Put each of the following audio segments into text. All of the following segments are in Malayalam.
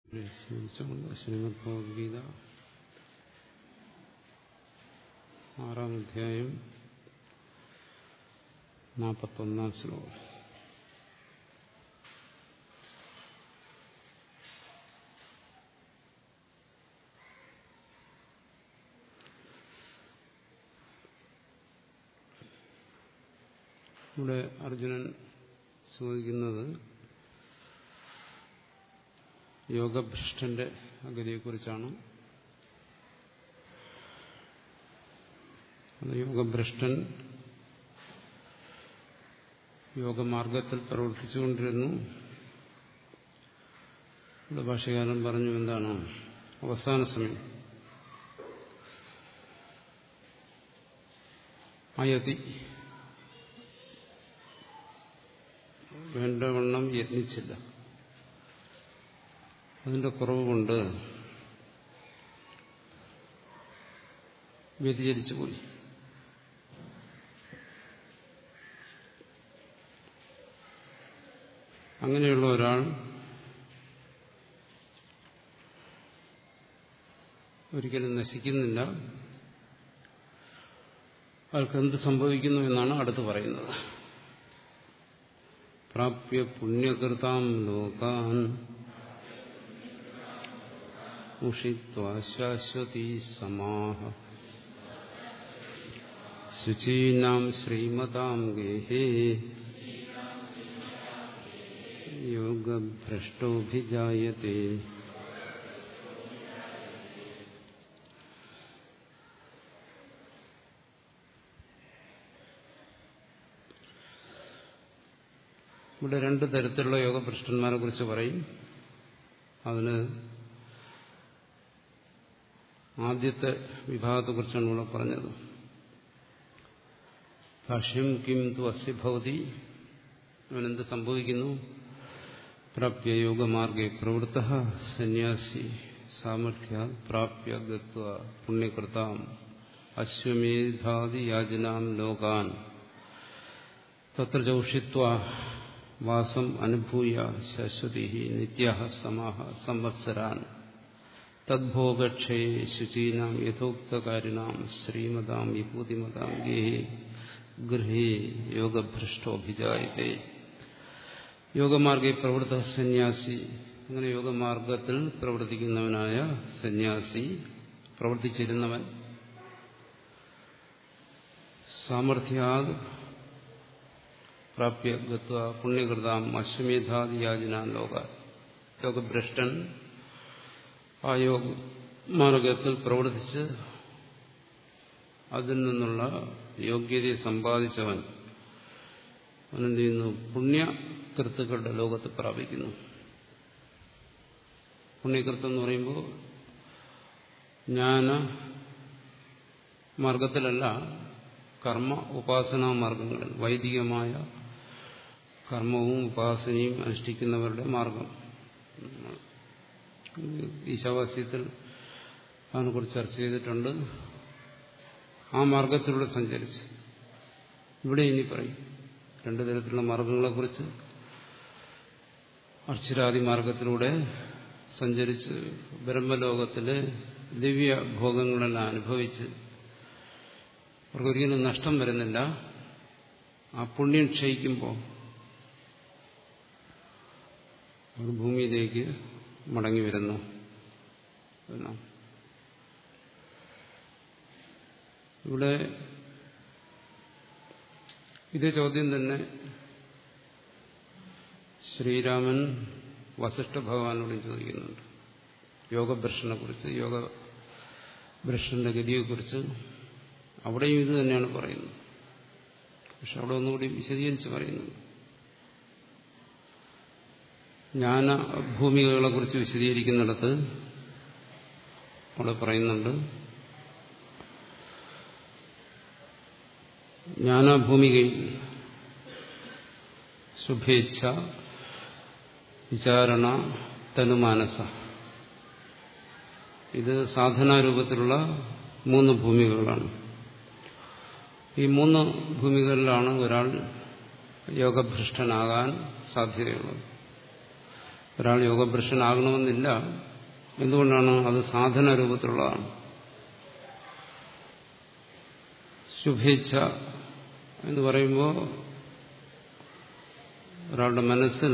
സ്മരിച്ചുകൊണ്ട് ശ്രീമദ് ഭഗവത്ഗീത ആറാം അധ്യായം നാൽപ്പത്തൊന്നാം ശ്ലോകം ഇവിടെ അർജുനൻ ചോദിക്കുന്നത് യോഗഭ്രഷ്ടന്റെ അഗതിയെക്കുറിച്ചാണ് യോഗഭ്രഷ്ടൻ യോഗമാർഗത്തിൽ പ്രവർത്തിച്ചുകൊണ്ടിരുന്നു ഇവിടെ ഭാഷകാരൻ പറഞ്ഞു എന്താണ് അവസാന സമയം അയതി വേണ്ടവണ്ണം യത്നിച്ചില്ല അതിന്റെ കുറവ് കൊണ്ട് വ്യതിചരിച്ചു പോയി അങ്ങനെയുള്ള ഒരാൾ ഒരിക്കലും നശിക്കുന്നില്ല അയാൾക്ക് എന്ത് സംഭവിക്കുന്നു എന്നാണ് അടുത്ത് പറയുന്നത് പ്രാപ്യ പുണ്യകൃതാം ലോകാൻ മുഷിത്വാശ്വാശ്വതീ സമാഹ ശുചീനാം ശ്രീമതാം ഗേഹേ യോഗഭ്രഷ്ടോഭിജായത്തെ ഇവിടെ രണ്ട് തരത്തിലുള്ള യോഗഭ്രഷ്ടന്മാരെ കുറിച്ച് പറയും അതിന് ആദ്യത്തെ വിഭാഗത്തെക്കുറിച്ചാണ് ഇവിടെ പറഞ്ഞത് ഭാഷ്യം കിം തു അസ്യഭവതി അവനെന്ത് സംഭവിക്കുന്നു പ്രാപ്യ യോഗമാർഗെ പ്രവൃത്ത സന്യാസി സാമർഥ്യ പ്രാപ്യ ഗത്വ പുണ്യകൃതാം അശ്വമേധാദി യാജനാം ലോകാൻ തത്ര ചൗഷിത്വ വാസം അനുഭൂയ ശാശ്വതി നിത്യ സമാഹ സംവത്സരാൻ തദ്ഭോഗക്ഷയെ ശുചീനാം യഥോക്തകാരിണാം ശ്രീമതാം വിഭൂതിമതാം ഗേഹേ ഗൃഹേ യോഗഭ്രഷ്ടോഭിജായതേ യോഗമാർഗെ പ്രവൃത്ത സന്യാസി അങ്ങനെ യോഗമാർഗത്തിൽ പ്രവർത്തിക്കുന്നവനായ സന്യാസി പ്രവർത്തിച്ചിരുന്നവൻ സാമർഥ്യാത് പ്രാപ്യ ഗത്വ പുണ്യകൃതാം അശ്വമേധാദിയാജന ലോക യോഗഭ്രഷ്ടൻ ആ യോഗ മാർഗത്തിൽ പ്രവർത്തിച്ച് അതിൽ നിന്നുള്ള യോഗ്യതയെ സമ്പാദിച്ചവൻ അവനെന്ത് ചെയ്യുന്നു പുണ്യകൃത്തുക്കളുടെ ലോകത്ത് പ്രാപിക്കുന്നു പുണ്യകൃത്തം എന്ന് പറയുമ്പോൾ ജ്ഞാന മാർഗത്തിലല്ല കർമ്മ ഉപാസനാ മാർഗങ്ങളിൽ വൈദികമായ കർമ്മവും ഉപാസനയും അനുഷ്ഠിക്കുന്നവരുടെ മാർഗം ഈശാവാസ്യത്തിൽ അതിനെക്കുറിച്ച് ചർച്ച ചെയ്തിട്ടുണ്ട് ആ മാർഗത്തിലൂടെ സഞ്ചരിച്ച് ഇവിടെ ഇനി പറയും രണ്ടു തരത്തിലുള്ള മാർഗങ്ങളെക്കുറിച്ച് അക്ഷരാദി മാർഗത്തിലൂടെ സഞ്ചരിച്ച് ബ്രഹ്മലോകത്തിലെ ദിവ്യ ഭോഗങ്ങളെല്ലാം അനുഭവിച്ച് അവർക്കൊരിക്കലും നഷ്ടം വരുന്നില്ല ആ പുണ്യം ക്ഷയിക്കുമ്പോൾ അവർ ഭൂമിയിലേക്ക് മടങ്ങി വരുന്നു ഇവിടെ ഇതേ ചോദ്യം തന്നെ ശ്രീരാമൻ വസിഷ്ഠ ഭഗവാനോടും ചോദിക്കുന്നുണ്ട് യോഗഭ്രഷനെ കുറിച്ച് യോഗ ഭ്രഷ്ടന്റെ ഗതിയെക്കുറിച്ച് അവിടെയും ഇത് തന്നെയാണ് പറയുന്നത് പക്ഷെ അവിടെ ഒന്നുകൂടി വിശദീകരിച്ച് പറയുന്നുണ്ട് ജ്ഞാന ഭൂമികകളെ കുറിച്ച് വിശദീകരിക്കുന്നിടത്ത് അവിടെ പറയുന്നുണ്ട് ജ്ഞാനഭൂമികയിൽ ശുഭേച്ഛ വിചാരണ തനുമാനസ ഇത് സാധനാരൂപത്തിലുള്ള മൂന്ന് ഭൂമികകളാണ് ഈ മൂന്ന് ഭൂമികളിലാണ് ഒരാൾ യോഗഭ്രഷ്ടനാകാൻ സാധ്യതയുള്ളത് ഒരാൾ യോഗഭ്രഷ്ടനാകണമെന്നില്ല എന്തുകൊണ്ടാണ് അത് സാധന രൂപത്തിലുള്ളതാണ് ശുഭേച്ഛ എന്ന് പറയുമ്പോൾ ഒരാളുടെ മനസ്സിൽ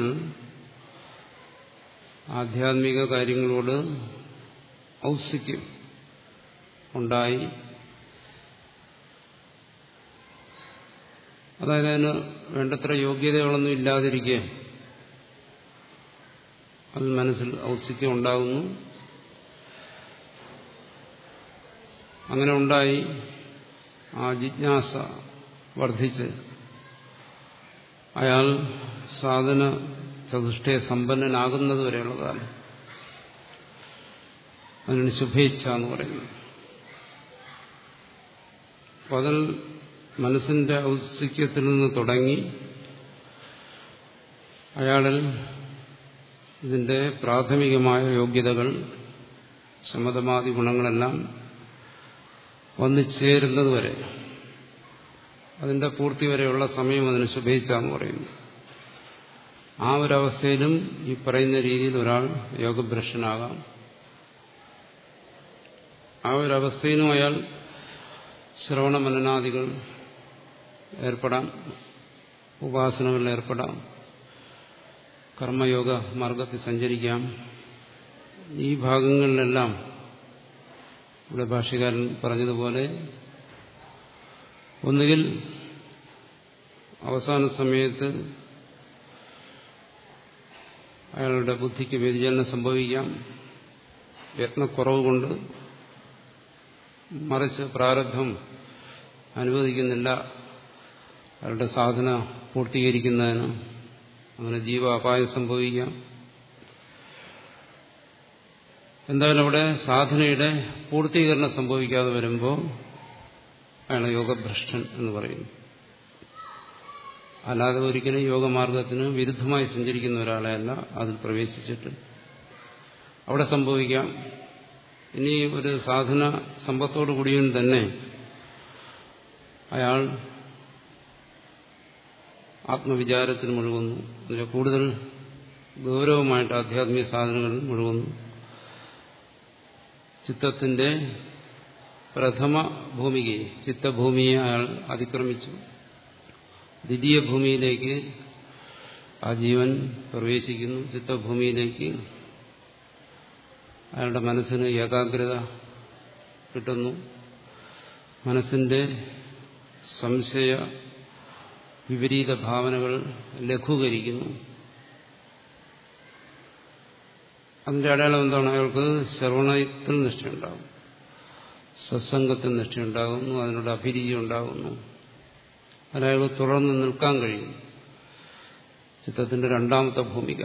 ആധ്യാത്മിക കാര്യങ്ങളോട് ഔത്സുക്യം ഉണ്ടായി അതായത് അതിന് വേണ്ടത്ര യോഗ്യതകളൊന്നും ഇല്ലാതിരിക്കെ അതിൽ മനസ്സിൽ ഔത്സുക്യം ഉണ്ടാകുന്നു അങ്ങനെ ഉണ്ടായി ആ ജിജ്ഞാസ വർദ്ധിച്ച് അയാൾ സാധന ചതുഷ്ടയ സമ്പന്നനാകുന്നത് വരെയുള്ള കാലം അതിനാണ് ശുഭേച്ഛ എന്ന് പറയുന്നത് അപ്പോൾ അതിൽ മനസ്സിന്റെ ഔത്സുക്യത്തിൽ നിന്ന് തുടങ്ങി അയാളിൽ ഇതിന്റെ പ്രാഥമികമായ യോഗ്യതകൾ ശമതമാതി ഗുണങ്ങളെല്ലാം വന്നു ചേരുന്നത് വരെ അതിന്റെ പൂർത്തി വരെയുള്ള സമയം അതിന് ശുഭേച്ഛ എന്ന് പറയുന്നു ആ ഒരവസ്ഥയിലും ഈ പറയുന്ന രീതിയിൽ ഒരാൾ യോഗഭ്രഷ്ടനാകാം ആ ഒരവസ്ഥയിലും അയാൾ ശ്രവണ മനനാദികൾ ഏർപ്പെടാം ഉപാസനകളിൽ ഏർപ്പെടാം കർമ്മയോഗ മാർഗത്തിൽ സഞ്ചരിക്കാം ഈ ഭാഗങ്ങളിലെല്ലാം ഇവിടെ ഭാഷ്യകാരൻ പറഞ്ഞതുപോലെ ഒന്നുകിൽ അവസാന സമയത്ത് അയാളുടെ ബുദ്ധിക്ക് വ്യതിചലനം സംഭവിക്കാം യത്നക്കുറവ് കൊണ്ട് മറിച്ച് പ്രാരബ്ധം അനുവദിക്കുന്നില്ല അയാളുടെ സാധന പൂർത്തീകരിക്കുന്നതിന് അങ്ങനെ ജീവ അപായം സംഭവിക്കാം എന്തായാലും അവിടെ സാധനയുടെ പൂർത്തീകരണം സംഭവിക്കാതെ വരുമ്പോൾ അയാൾ യോഗഭ്രഷ്ടൻ എന്ന് പറയുന്നു അല്ലാതെ ഒരിക്കലും യോഗമാർഗത്തിന് വിരുദ്ധമായി സഞ്ചരിക്കുന്ന ഒരാളെയല്ല അതിൽ പ്രവേശിച്ചിട്ട് അവിടെ സംഭവിക്കാം ഇനി ഒരു സാധന സമ്പത്തോടു കൂടിയും തന്നെ അയാൾ ആത്മവിചാരത്തിൽ മുഴുകുന്നു അതിൽ കൂടുതൽ ഗൗരവമായിട്ട് ആധ്യാത്മിക സാധനങ്ങളിൽ മുഴുകുന്നു ചിത്തത്തിന്റെ പ്രഥമ ഭൂമികയെ ചിത്തഭൂമിയെ അയാൾ അതിക്രമിച്ചു ദ്വിതീയ ഭൂമിയിലേക്ക് ആ ജീവൻ പ്രവേശിക്കുന്നു ചിത്തഭൂമിയിലേക്ക് അയാളുടെ മനസ്സിന് ഏകാഗ്രത കിട്ടുന്നു മനസ്സിന്റെ സംശയ വിപരീത ഭാവനകൾ ലഘൂകരിക്കുന്നു അതിന്റെ അടയാളം എന്താണ് അയാൾക്ക് ശ്രവണത്തിൽ നിഷ്ഠയുണ്ടാകും സത്സംഗത്തിൽ നിഷ്ഠയുണ്ടാകുന്നു അതിനോട് അഭിരുചി ഉണ്ടാകുന്നു അയാൾക്ക് തുടർന്ന് നിൽക്കാൻ കഴിയും ചിത്രത്തിന്റെ രണ്ടാമത്തെ ഭൂമിക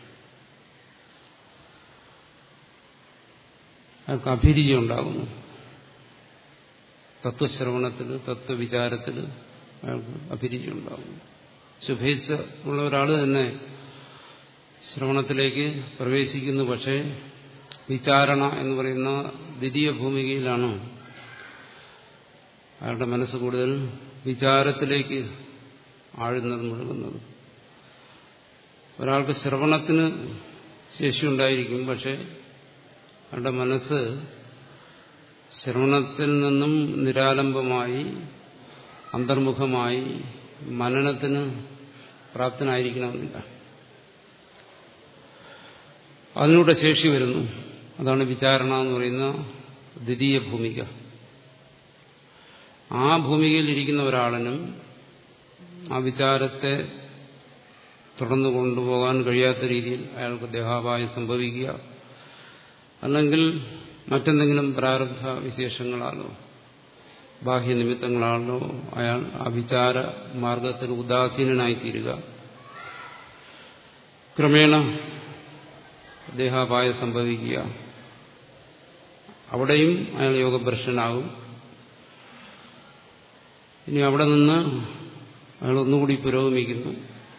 അയാൾക്ക് അഭിരുചി ഉണ്ടാകുന്നു തത്വശ്രവണത്തിൽ തത്വവിചാരത്തിൽ അയാൾക്ക് അഭിരുചി ഉണ്ടാകുന്നു ശുഭേച്ഛ ഉള്ള ഒരാൾ തന്നെ ശ്രവണത്തിലേക്ക് പ്രവേശിക്കുന്നു പക്ഷേ വിചാരണ എന്ന് പറയുന്ന ദ്വിതീയ ഭൂമികയിലാണ് അയാളുടെ മനസ്സ് കൂടുതൽ വിചാരത്തിലേക്ക് ആഴുന്നത് മുഴുകുന്നത് ഒരാൾക്ക് ശ്രവണത്തിന് ശേഷിയുണ്ടായിരിക്കും പക്ഷെ അയാളുടെ മനസ്സ് ശ്രവണത്തിൽ നിന്നും നിരാലംബമായി അന്തർമുഖമായി മനനത്തിന് പ്രാപ്തനായിരിക്കണമെന്നില്ല അതിലൂടെ ശേഷി വരുന്നു അതാണ് വിചാരണ എന്ന് പറയുന്ന ദ്വിതീയ ഭൂമിക ആ ഭൂമികയിൽ ഇരിക്കുന്ന ഒരാളിനും ആ വിചാരത്തെ തുടർന്നു കൊണ്ടുപോകാൻ കഴിയാത്ത രീതിയിൽ അയാൾക്ക് ദേഹാപായം സംഭവിക്കുക അല്ലെങ്കിൽ മറ്റെന്തെങ്കിലും പ്രാരബ്ധ വിശേഷങ്ങളാലോ ബാഹ്യനിമിത്തങ്ങളാണോ അയാൾ ആ വിചാര മാർഗത്തിൽ ഉദാസീനനായിത്തീരുക ക്രമേണ ദേഹാപായം സംഭവിക്കുക അവിടെയും അയാൾ യോഗഭ്രഷ്ടനാകും ഇനി അവിടെ നിന്ന് അയാൾ ഒന്നുകൂടി പുരോഗമിക്കുന്നു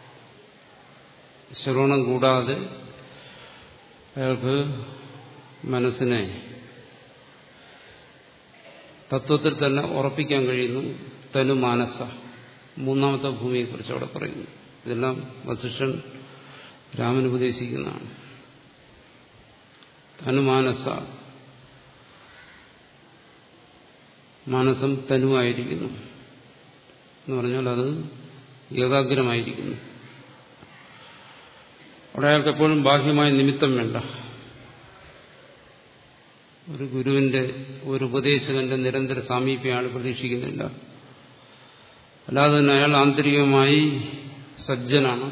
ശ്രവണം കൂടാതെ അയാൾക്ക് മനസ്സിനെ തത്വത്തിൽ തന്നെ ഉറപ്പിക്കാൻ കഴിയുന്നു തനു മാനസ മൂന്നാമത്തെ ഭൂമിയെക്കുറിച്ച് അവിടെ പറയുന്നു ഇതെല്ലാം വസിഷ്ഠൻ രാമൻ ഉപദേശിക്കുന്നതാണ് തനുമാനസ മാനസം തനുവായിരിക്കുന്നു എന്ന് പറഞ്ഞാൽ അത് ഏകാഗ്രമായിരിക്കുന്നു അവിടെ അയാൾക്ക് എപ്പോഴും ബാഹ്യമായ നിമിത്തം വേണ്ട ഒരു ഗുരുവിന്റെ ഒരു ഉപദേശകന്റെ നിരന്തര സാമീപ്യം അയാൾ പ്രതീക്ഷിക്കുന്നില്ല അല്ലാതെ തന്നെ അയാൾ ആന്തരികമായി സജ്ജനാണ്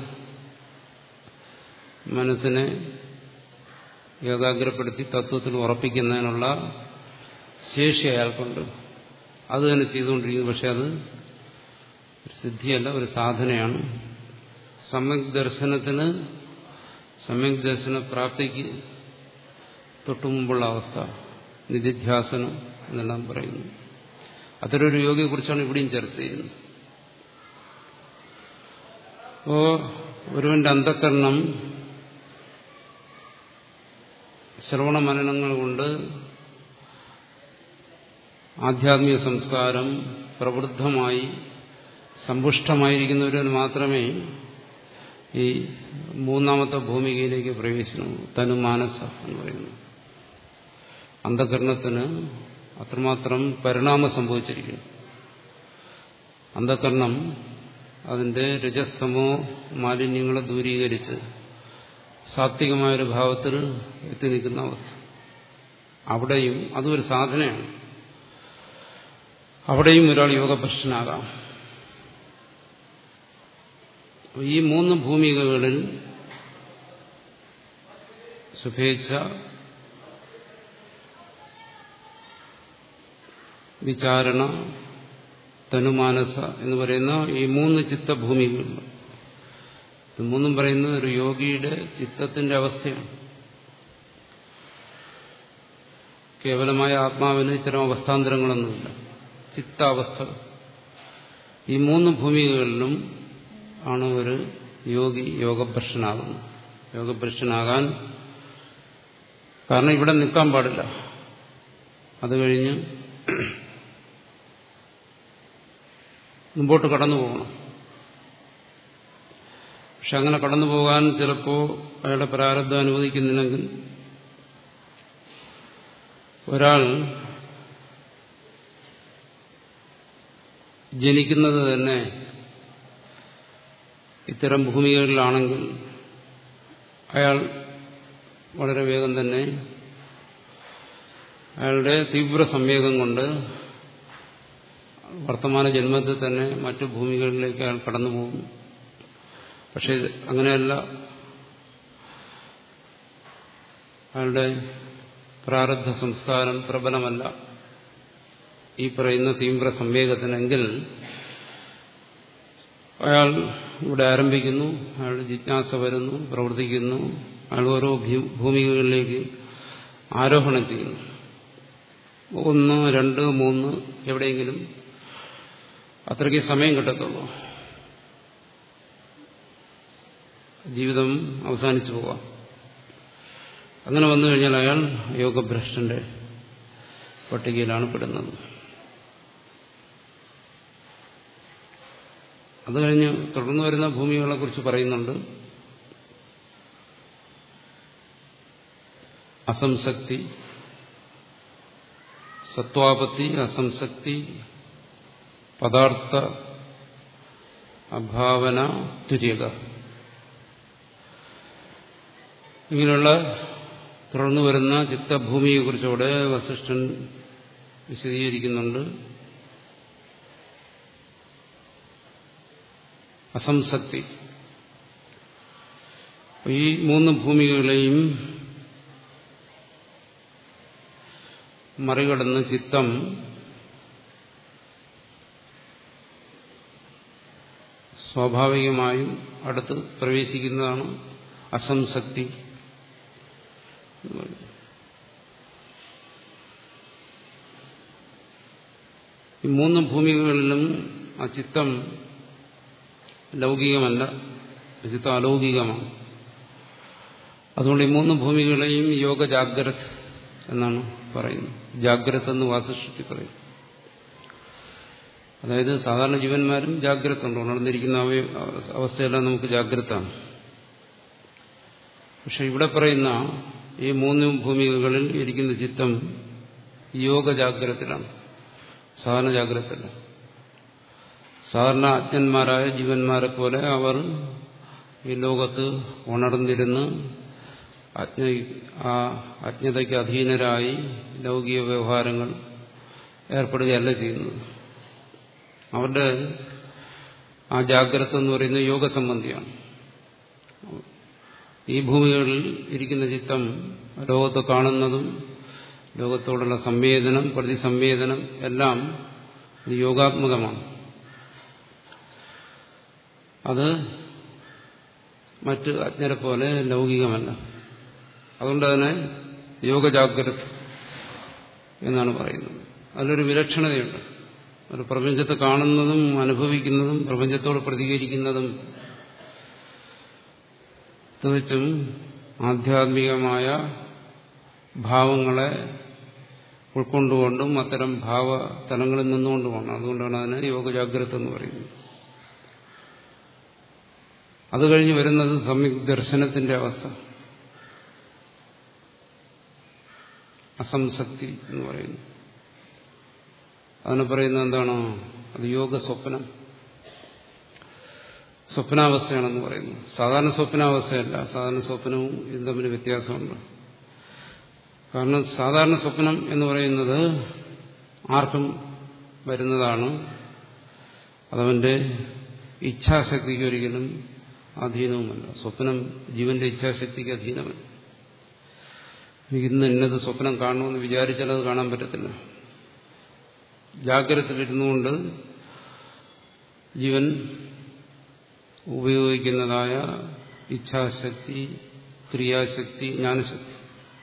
മനസ്സിനെ ഏകാഗ്രപ്പെടുത്തി തത്വത്തിൽ ഉറപ്പിക്കുന്നതിനുള്ള ശേഷി അയാൾക്കുണ്ട് അത് തന്നെ ചെയ്തുകൊണ്ടിരിക്കുന്നു പക്ഷെ അത് ഒരു സിദ്ധിയല്ല ഒരു സാധനയാണ് സമ്യക് ദർശനത്തിന് സമ്യക് ദർശന പ്രാപ്തിക്ക് തൊട്ടുമുമ്പുള്ള അവസ്ഥ നിധിധ്യാസനം എന്നെല്ലാം പറയുന്നു അത്തരൊരു യോഗിയെക്കുറിച്ചാണ് ഇവിടെയും ചർച്ച ചെയ്യുന്നത് അപ്പോ ഒരുവന്റെ അന്ധക്കരണം ശ്രവണ മനനങ്ങൾ കൊണ്ട് ആധ്യാത്മിക സംസ്കാരം പ്രവൃദ്ധമായി സമ്പുഷ്ടമായിരിക്കുന്നവരിൽ മാത്രമേ ഈ മൂന്നാമത്തെ ഭൂമികയിലേക്ക് പ്രവേശിക്കണു തനു മാനസ എന്ന് പറയുന്നു അന്ധകരണത്തിന് അത്രമാത്രം പരിണാമം സംഭവിച്ചിരിക്കുന്നു അന്ധകരണം അതിന്റെ രജസ്തമോ മാലിന്യങ്ങളെ ദൂരീകരിച്ച് സാത്വികമായൊരു ഭാവത്തിൽ എത്തി നിൽക്കുന്ന അവസ്ഥ അവിടെയും അതും ഒരു സാധനയാണ് അവിടെയും ഒരാൾ യോഗഭ്രഷ്ടനാകാം ഈ മൂന്ന് ഭൂമികകളിൽ സുഭേച്ഛ വിചാരണ തനുമാനസ എന്ന് പറയുന്ന ഈ മൂന്ന് ചിത്തഭൂമികളുണ്ട് ഇത് മൂന്നും പറയുന്നത് ഒരു യോഗിയുടെ ചിത്തത്തിന്റെ അവസ്ഥയാണ് കേവലമായ ആത്മാവിന് ഇത്തരം അവസ്ഥാന്തരങ്ങളൊന്നുമില്ല ചിത്താവസ്ഥ ഈ മൂന്ന് ഭൂമികകളിലും ആണ് ഒരു യോഗി യോഗഭ്രഷ്ടനാകുന്നത് യോഗഭ്രഷ്ടനാകാൻ കാരണം ഇവിടെ നിൽക്കാൻ പാടില്ല അത് കഴിഞ്ഞ് മുമ്പോട്ട് കടന്നു പോകണം പക്ഷെ അങ്ങനെ കടന്നു പോകാൻ ചിലപ്പോൾ അയാളുടെ പ്രാരബ്ധം അനുവദിക്കുന്നില്ലെങ്കിൽ ഒരാൾ ജനിക്കുന്നത് തന്നെ ഇത്തരം ഭൂമികളിലാണെങ്കിൽ അയാൾ വളരെ വേഗം തന്നെ അയാളുടെ തീവ്ര സംവേഗം കൊണ്ട് വർത്തമാന ജന്മത്തിൽ തന്നെ മറ്റു ഭൂമികളിലേക്ക് അയാൾ കടന്നു പോകും പക്ഷെ അങ്ങനെയല്ല അയാളുടെ പ്രാരബ്ധ സംസ്കാരം പ്രബലമല്ല ഈ പറയുന്ന തീവ്ര സംവേഗത്തിനെങ്കിൽ അയാൾ ഇവിടെ ആരംഭിക്കുന്നു അയാളുടെ ജിജ്ഞാസ വരുന്നു പ്രവർത്തിക്കുന്നു അയാൾ ഓരോ ഭൂമികകളിലേക്ക് ആരോഹണം ചെയ്യുന്നു ഒന്ന് രണ്ട് മൂന്ന് എവിടെയെങ്കിലും അത്രയ്ക്ക് സമയം കിട്ടത്തുള്ളൂ ജീവിതം അവസാനിച്ചു പോവാം അങ്ങനെ വന്നു കഴിഞ്ഞാൽ അയാൾ യോഗഭ്രഷ്ടന്റെ പട്ടികയിലാണ് പെടുന്നത് അത് കഴിഞ്ഞ് തുടർന്നു വരുന്ന ഭൂമികളെ കുറിച്ച് പറയുന്നുണ്ട് അസംസക്തി സത്വാപത്തി അസംസക്തി പദാർത്ഥ അഭാവന തുര്യക ഇങ്ങനെയുള്ള തുടർന്നു വരുന്ന ചിത്തഭൂമിയെക്കുറിച്ചൂടെ വസിഷ്ഠൻ വിശദീകരിക്കുന്നുണ്ട് അസംസക്തി ഈ മൂന്ന് ഭൂമികളെയും മറികടന്ന് ചിത്തം സ്വാഭാവികമായും അടുത്ത് പ്രവേശിക്കുന്നതാണ് അസംസക്തി ഈ മൂന്ന് ഭൂമികളിലും ആ ചിത്തം ലൗകികമല്ല ചിത്തം അലൗകികമാണ് അതുകൊണ്ട് ഈ മൂന്ന് ഭൂമികളെയും യോഗ ജാഗ്രത് എന്നാണ് പറയുന്നത് ജാഗ്രത് എന്ന് വാസിഷ്ഠി പറയും അതായത് സാധാരണ ജീവന്മാരും ജാഗ്രത ഉണ്ട് ഉണർന്നിരിക്കുന്ന അവസ്ഥയെല്ലാം നമുക്ക് ജാഗ്രതാണ് പക്ഷെ ഇവിടെ പറയുന്ന ഈ മൂന്ന് ഭൂമികകളിൽ ഇരിക്കുന്ന ചിത്തം യോഗ ജാഗ്രതത്തിലാണ് സാധാരണ ജാഗ്രതല്ല സാധാരണ അജ്ഞന്മാരായ ജീവന്മാരെ പോലെ അവർ ഈ ലോകത്ത് ഉണർന്നിരുന്ന് അജ്ഞ ആ അജ്ഞതയ്ക്ക് അധീനരായി ലൗകിക വ്യവഹാരങ്ങൾ ഏർപ്പെടുകയല്ല ചെയ്യുന്നത് അവരുടെ ആ ജാഗ്രത എന്ന് പറയുന്നത് യോഗസംബന്ധിയാണ് ഈ ഭൂമികളിൽ ഇരിക്കുന്ന ചിത്തം ലോകത്ത് കാണുന്നതും ലോകത്തോടുള്ള സംവേദനം പ്രതിസംവേദനം എല്ലാം യോഗാത്മകമാണ് അത് മറ്റ് അജ്ഞരെ പോലെ ലൗകികമല്ല അതുകൊണ്ട് തന്നെ യോഗജാഗ്രത എന്നാണ് പറയുന്നത് അതിലൊരു വിലക്ഷണതയുണ്ട് ഒരു പ്രപഞ്ചത്തെ കാണുന്നതും അനുഭവിക്കുന്നതും പ്രപഞ്ചത്തോട് പ്രതികരിക്കുന്നതും തികച്ചും ആധ്യാത്മികമായ ഭാവങ്ങളെ ഉൾക്കൊണ്ടുകൊണ്ടും അത്തരം ഭാവ തലങ്ങളിൽ നിന്നുകൊണ്ടുമാണ് അതുകൊണ്ടാണ് അതിനെ യോഗജാഗ്രത എന്ന് പറയുന്നത് അത് കഴിഞ്ഞ് വരുന്നത് സംയുക്ത ദർശനത്തിന്റെ അവസ്ഥ അസംസക്തി എന്ന് പറയുന്നു അതിനെ പറയുന്നത് എന്താണോ അത് യോഗ സ്വപ്നം സ്വപ്നാവസ്ഥയാണെന്ന് പറയുന്നു സാധാരണ സ്വപ്നാവസ്ഥയല്ല സാധാരണ സ്വപ്നവും ഇതും തമ്മിൽ വ്യത്യാസമുണ്ട് കാരണം സാധാരണ സ്വപ്നം എന്ന് പറയുന്നത് ആർക്കും വരുന്നതാണ് അതവന്റെ ഇച്ഛാശക്തിക്ക് ഒരിക്കലും അധീനവുമല്ല സ്വപ്നം ജീവന്റെ ഇച്ഛാശക്തിക്ക് അധീനമല്ല ഇന്ന് ഇന്നത് സ്വപ്നം കാണണമെന്ന് വിചാരിച്ചാൽ അത് കാണാൻ പറ്റത്തില്ല ജാഗ്രതയിലിരുന്നുകൊണ്ട് ജീവൻ ഉപയോഗിക്കുന്നതായ ഇച്ഛാശക്തി ക്രിയാശക്തി ജ്ഞാനശക്തി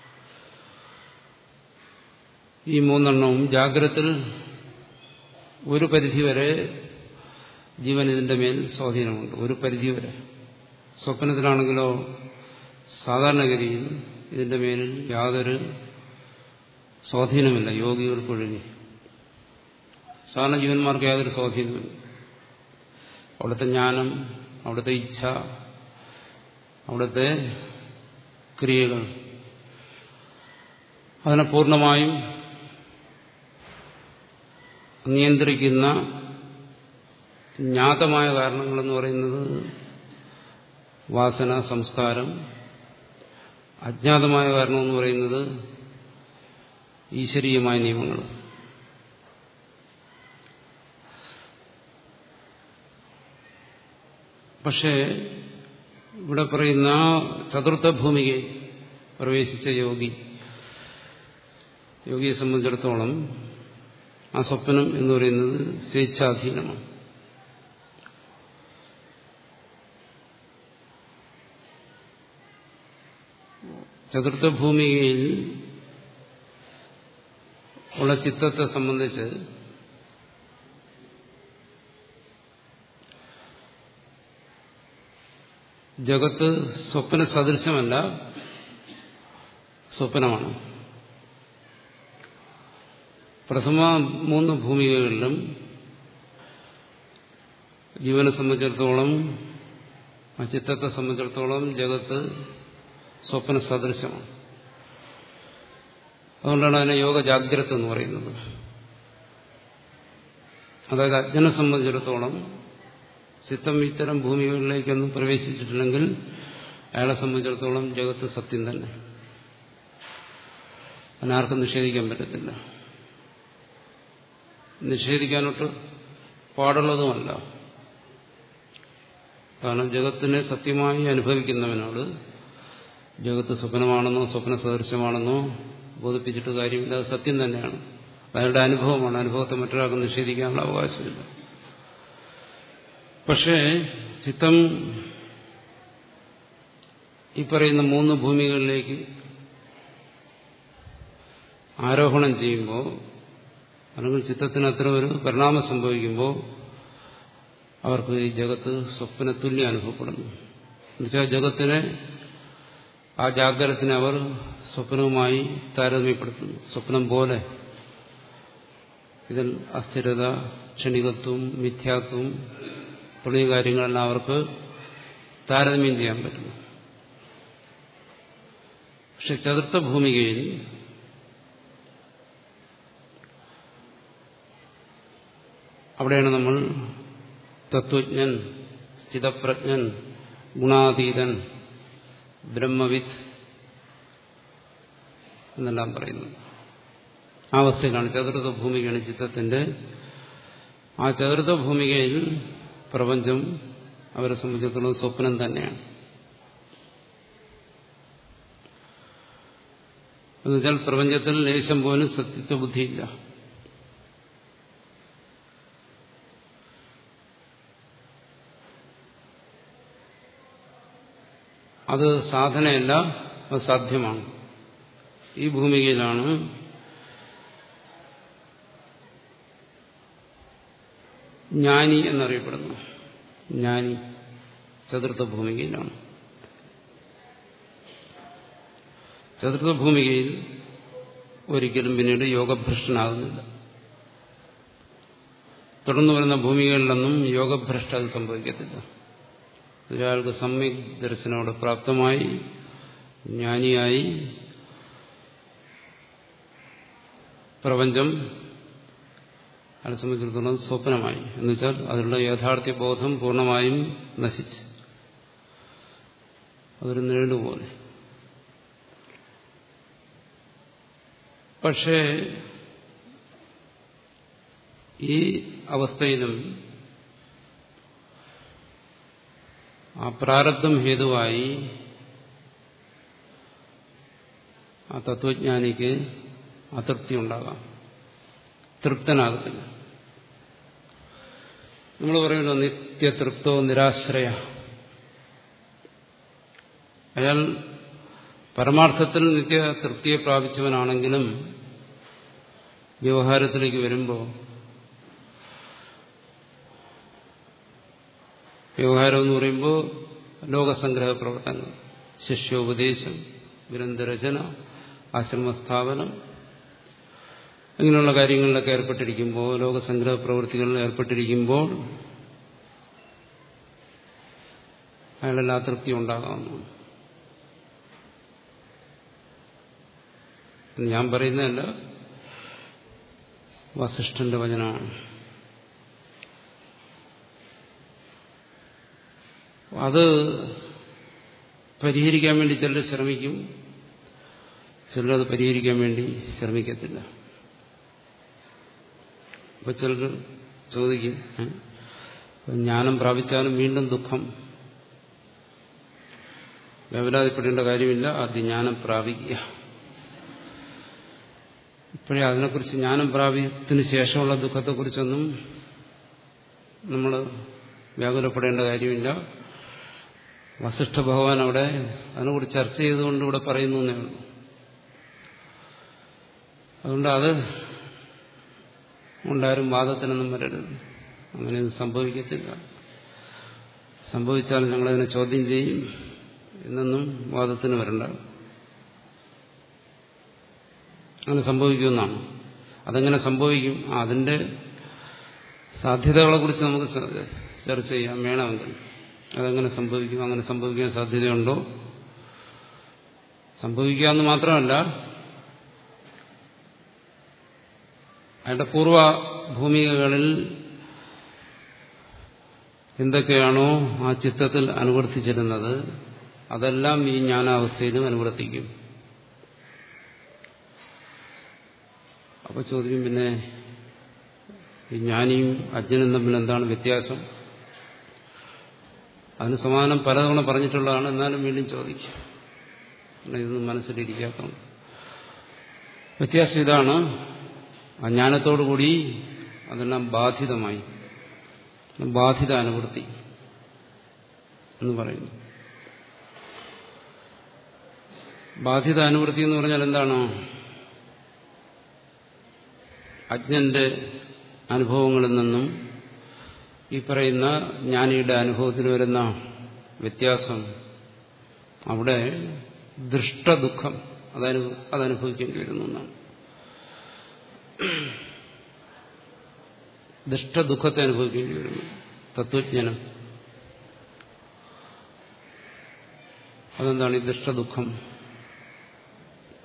ഈ മൂന്നെണ്ണവും ജാഗ്രതത്തിൽ ഒരു പരിധിവരെ ജീവൻ ഇതിന്റെ മേൽ സ്വാധീനമുണ്ട് ഒരു പരിധിവരെ സ്വപ്നത്തിലാണെങ്കിലോ സാധാരണഗതിയിൽ ഇതിന്റെ മേലിൽ യാതൊരു സ്വാധീനമില്ല യോഗികൾക്കൊഴികെ സാധാരണ ജീവന്മാർക്ക് യാതൊരു സ്വാധീനമില്ല അവിടുത്തെ ജ്ഞാനം അവിടുത്തെ ഇച്ഛ അവിടുത്തെ ക്രിയകൾ അതിനെ പൂർണ്ണമായും നിയന്ത്രിക്കുന്ന ജ്ഞാതമായ കാരണങ്ങളെന്ന് പറയുന്നത് വാസന സംസ്കാരം അജ്ഞാതമായ കാരണമെന്ന് പറയുന്നത് ഈശ്വരീയമായ നിയമങ്ങൾ പക്ഷേ ഇവിടെ പറയുന്ന ചതുർത്ഥ ഭൂമികയിൽ പ്രവേശിച്ച യോഗി യോഗിയെ സംബന്ധിച്ചിടത്തോളം ആ സ്വപ്നം എന്ന് പറയുന്നത് സ്വേച്ഛാധീനമാണ് ചതുർത്ഥ ഭൂമികയിൽ ഉള്ള ചിത്തത്തെ സംബന്ധിച്ച് ജഗത്ത് സ്വപ്ന സദൃശമല്ല സ്വപ്നമാണ് പ്രഥമ മൂന്ന് ഭൂമികകളിലും ജീവനെ സംബന്ധിച്ചിടത്തോളം ആ ചിത്തത്തെ സംബന്ധിച്ചിടത്തോളം ജഗത്ത് സ്വപ്ന സദൃശമാണ് അതുകൊണ്ടാണ് അതിനെ യോഗ ജാഗ്രത എന്ന് പറയുന്നത് അതായത് അജ്ഞനെ സംബന്ധിച്ചിടത്തോളം ചിത്തം ഇത്തരം ഭൂമികളിലേക്കൊന്നും പ്രവേശിച്ചിട്ടില്ലെങ്കിൽ അയാളെ സംബന്ധിച്ചിടത്തോളം ജഗത്ത് സത്യം തന്നെ അതിനാർക്കും നിഷേധിക്കാൻ പറ്റത്തില്ല നിഷേധിക്കാനൊട്ട് പാടുള്ളതുമല്ല കാരണം ജഗത്തിനെ സത്യമായി അനുഭവിക്കുന്നവനോട് ജഗത്ത് സ്വപ്നമാണെന്നോ സ്വപ്ന സദൃശമാണെന്നോ ബോധിപ്പിച്ചിട്ട് കാര്യമില്ല അത് സത്യം തന്നെയാണ് അയാളുടെ അനുഭവമാണ് അനുഭവത്തെ മറ്റൊരാൾക്ക് നിഷേധിക്കാനുള്ള അവകാശമില്ല പക്ഷേ ചിത്തം ഈ പറയുന്ന മൂന്ന് ഭൂമികളിലേക്ക് ആരോഹണം ചെയ്യുമ്പോൾ അല്ലെങ്കിൽ ചിത്തത്തിന് അത്ര ഒരു പരിണാമം സംഭവിക്കുമ്പോൾ അവർക്ക് ഈ ജഗത്ത് സ്വപ്നതുല്യം അനുഭവപ്പെടുന്നു എന്നുവെച്ചാൽ ജഗത്തിനെ ആ ജാഗ്രതത്തിനെ അവർ സ്വപ്നവുമായി താരതമ്യപ്പെടുത്തുന്നു സ്വപ്നം പോലെ ഇതിൽ അസ്ഥിരത ക്ഷണികത്വം മിഥ്യാത്വം തുടങ്ങിയ കാര്യങ്ങളെല്ലാം അവർക്ക് താരതമ്യം ചെയ്യാൻ പറ്റുന്നു പക്ഷെ ചതുർത്ഥ ഭൂമികയിൽ അവിടെയാണ് നമ്മൾ തത്വജ്ഞൻ സ്ഥിതപ്രജ്ഞൻ ഗുണാതീതൻ ബ്രഹ്മവിത്ത് എന്നെല്ലാം പറയുന്നത് ആ അവസ്ഥയിലാണ് ചതുർത്ഥ ഭൂമികയാണ് ചിത്തത്തിന്റെ ആ ചതുർത്ഥ ഭൂമികയിൽ പ്രപഞ്ചം അവരെ സംബന്ധിച്ചിടത്തോളം സ്വപ്നം തന്നെയാണ് എന്നുവെച്ചാൽ പ്രപഞ്ചത്തിൽ ലേശം പോലും സത്യത്വ ബുദ്ധിയില്ല അത് സാധനയല്ല അത് സാധ്യമാണ് ഈ ഭൂമികയിലാണ് ജ്ഞാനി എന്നറിയപ്പെടുന്നു ജ്ഞാനി ചതുർത്ഥ ഭൂമികയിലാണ് ചതുർത്ഥ ഭൂമികയിൽ ഒരിക്കലും പിന്നീട് യോഗഭ്രഷ്ടനാകുന്നില്ല തുടർന്ന് വരുന്ന ഭൂമികളിലൊന്നും യോഗഭ്രഷ്ട അത് സംഭവിക്കത്തില്ല ഒരാൾക്ക് സമ്യക് ദർശനോട് പ്രാപ്തമായി ജ്ഞാനിയായി പ്രപഞ്ചം അയാളെ സംബന്ധിച്ചിടത്തോളം സ്വപ്നമായി എന്നുവെച്ചാൽ അതിലുള്ള യാഥാർത്ഥ്യ ബോധം പൂർണ്ണമായും നശിച്ചു അതൊരു നിഴലുപോലെ പക്ഷേ ഈ അവസ്ഥയിലും ആ പ്രാരബ്ധം ഹേതുവായി ആ തത്വജ്ഞാനിക്ക് അതൃപ്തി ഉണ്ടാകാം തൃപ്തനാകത്തില്ല നമ്മൾ പറയുമല്ലോ നിത്യതൃപ്തോ നിരാശ്രയ അയാൾ പരമാർത്ഥത്തിൽ നിത്യ തൃപ്തിയെ പ്രാപിച്ചവനാണെങ്കിലും വ്യവഹാരത്തിലേക്ക് വരുമ്പോൾ വ്യവഹാരം എന്ന് പറയുമ്പോൾ ലോകസംഗ്രഹ പ്രവർത്തനങ്ങൾ ശിഷ്യോപദേശം ഗ്രന്ഥരചന ആശ്രമസ്ഥാപനം ഇങ്ങനെയുള്ള കാര്യങ്ങളിലൊക്കെ ഏർപ്പെട്ടിരിക്കുമ്പോൾ ലോകസംഗ്രഹ പ്രവൃത്തികളിൽ ഏർപ്പെട്ടിരിക്കുമ്പോൾ അയാളെല്ലാം അതൃപ്തി ഉണ്ടാകാവുന്നു ഞാൻ പറയുന്നതല്ല വസിഷ്ഠന്റെ വചനമാണ് അത് പരിഹരിക്കാൻ വേണ്ടി ചിലർ ശ്രമിക്കും ചിലരത് പരിഹരിക്കാൻ വേണ്ടി ശ്രമിക്കത്തില്ല അപ്പൊ ചിലർ ചോദിക്കും ജ്ഞാനം പ്രാപിച്ചാലും വീണ്ടും ദുഃഖം വ്യവലാതിപ്പെടേണ്ട കാര്യമില്ല ആദ്യം ജ്ഞാനം പ്രാപിക്കുക ഇപ്പോഴേ അതിനെക്കുറിച്ച് ജ്ഞാനം പ്രാപിച്ചതിന് ശേഷമുള്ള ദുഃഖത്തെക്കുറിച്ചൊന്നും നമ്മൾ വ്യാകുലപ്പെടേണ്ട കാര്യമില്ല വസിഷ്ഠ ഭഗവാൻ അവിടെ അതിനെക്കുറിച്ച് ചർച്ച ചെയ്തുകൊണ്ട് ഇവിടെ പറയുന്നു എന്നേ ഉള്ളൂ അതുകൊണ്ട് അത് ഉണ്ടാരും വാദത്തിനൊന്നും വരരുത് അങ്ങനെ സംഭവിക്കത്തില്ല സംഭവിച്ചാൽ ഞങ്ങളതിനെ ചോദ്യം ചെയ്യും എന്നൊന്നും വാദത്തിന് വരണ്ട അങ്ങനെ സംഭവിക്കുമെന്നാണ് അതെങ്ങനെ സംഭവിക്കും അതിന്റെ സാധ്യതകളെക്കുറിച്ച് നമുക്ക് ചർച്ച ചെയ്യാം വേണമെങ്കിൽ അതെങ്ങനെ സംഭവിക്കും അങ്ങനെ സംഭവിക്കാൻ സാധ്യതയുണ്ടോ സംഭവിക്കാമെന്ന് മാത്രമല്ല അയാളുടെ പൂർവ ഭൂമികകളിൽ എന്തൊക്കെയാണോ ആ ചിത്തത്തിൽ അനുവർത്തിച്ചിരുന്നത് അതെല്ലാം ഈ ജ്ഞാനാവസ്ഥയിലും അനുവർത്തിക്കും അപ്പൊ ചോദിക്കും പിന്നെ ഈ ജ്ഞാനിയും അജ്ഞനും തമ്മിൽ എന്താണ് വ്യത്യാസം അതിന് സമാനം പലതവണ പറഞ്ഞിട്ടുള്ളതാണ് എന്നാലും വീണ്ടും ചോദിക്കും ഇതൊന്നും മനസ്സിലിരിക്കാത്തതുകൊണ്ട് വ്യത്യാസം ഇതാണ് അജ്ഞാനത്തോടുകൂടി അതെല്ലാം ബാധിതമായി ബാധിത അനുവൃത്തി എന്ന് പറയുന്നു ബാധിത അനുവൃത്തി എന്ന് പറഞ്ഞാൽ എന്താണ് അജ്ഞന്റെ അനുഭവങ്ങളിൽ നിന്നും ഈ പറയുന്ന ജ്ഞാനിയുടെ അനുഭവത്തിൽ വരുന്ന വ്യത്യാസം അവിടെ ദൃഷ്ടദുഃഖം അതനു അതനുഭവിക്കേണ്ടി വരുന്നു എന്നാണ് ദുഷ്ടദുഃഖത്തെ അനുഭവിക്കേണ്ടി വരുന്നു തത്വജ്ഞനം അതെന്താണ് ഈ ദുഷ്ടദുഃഖം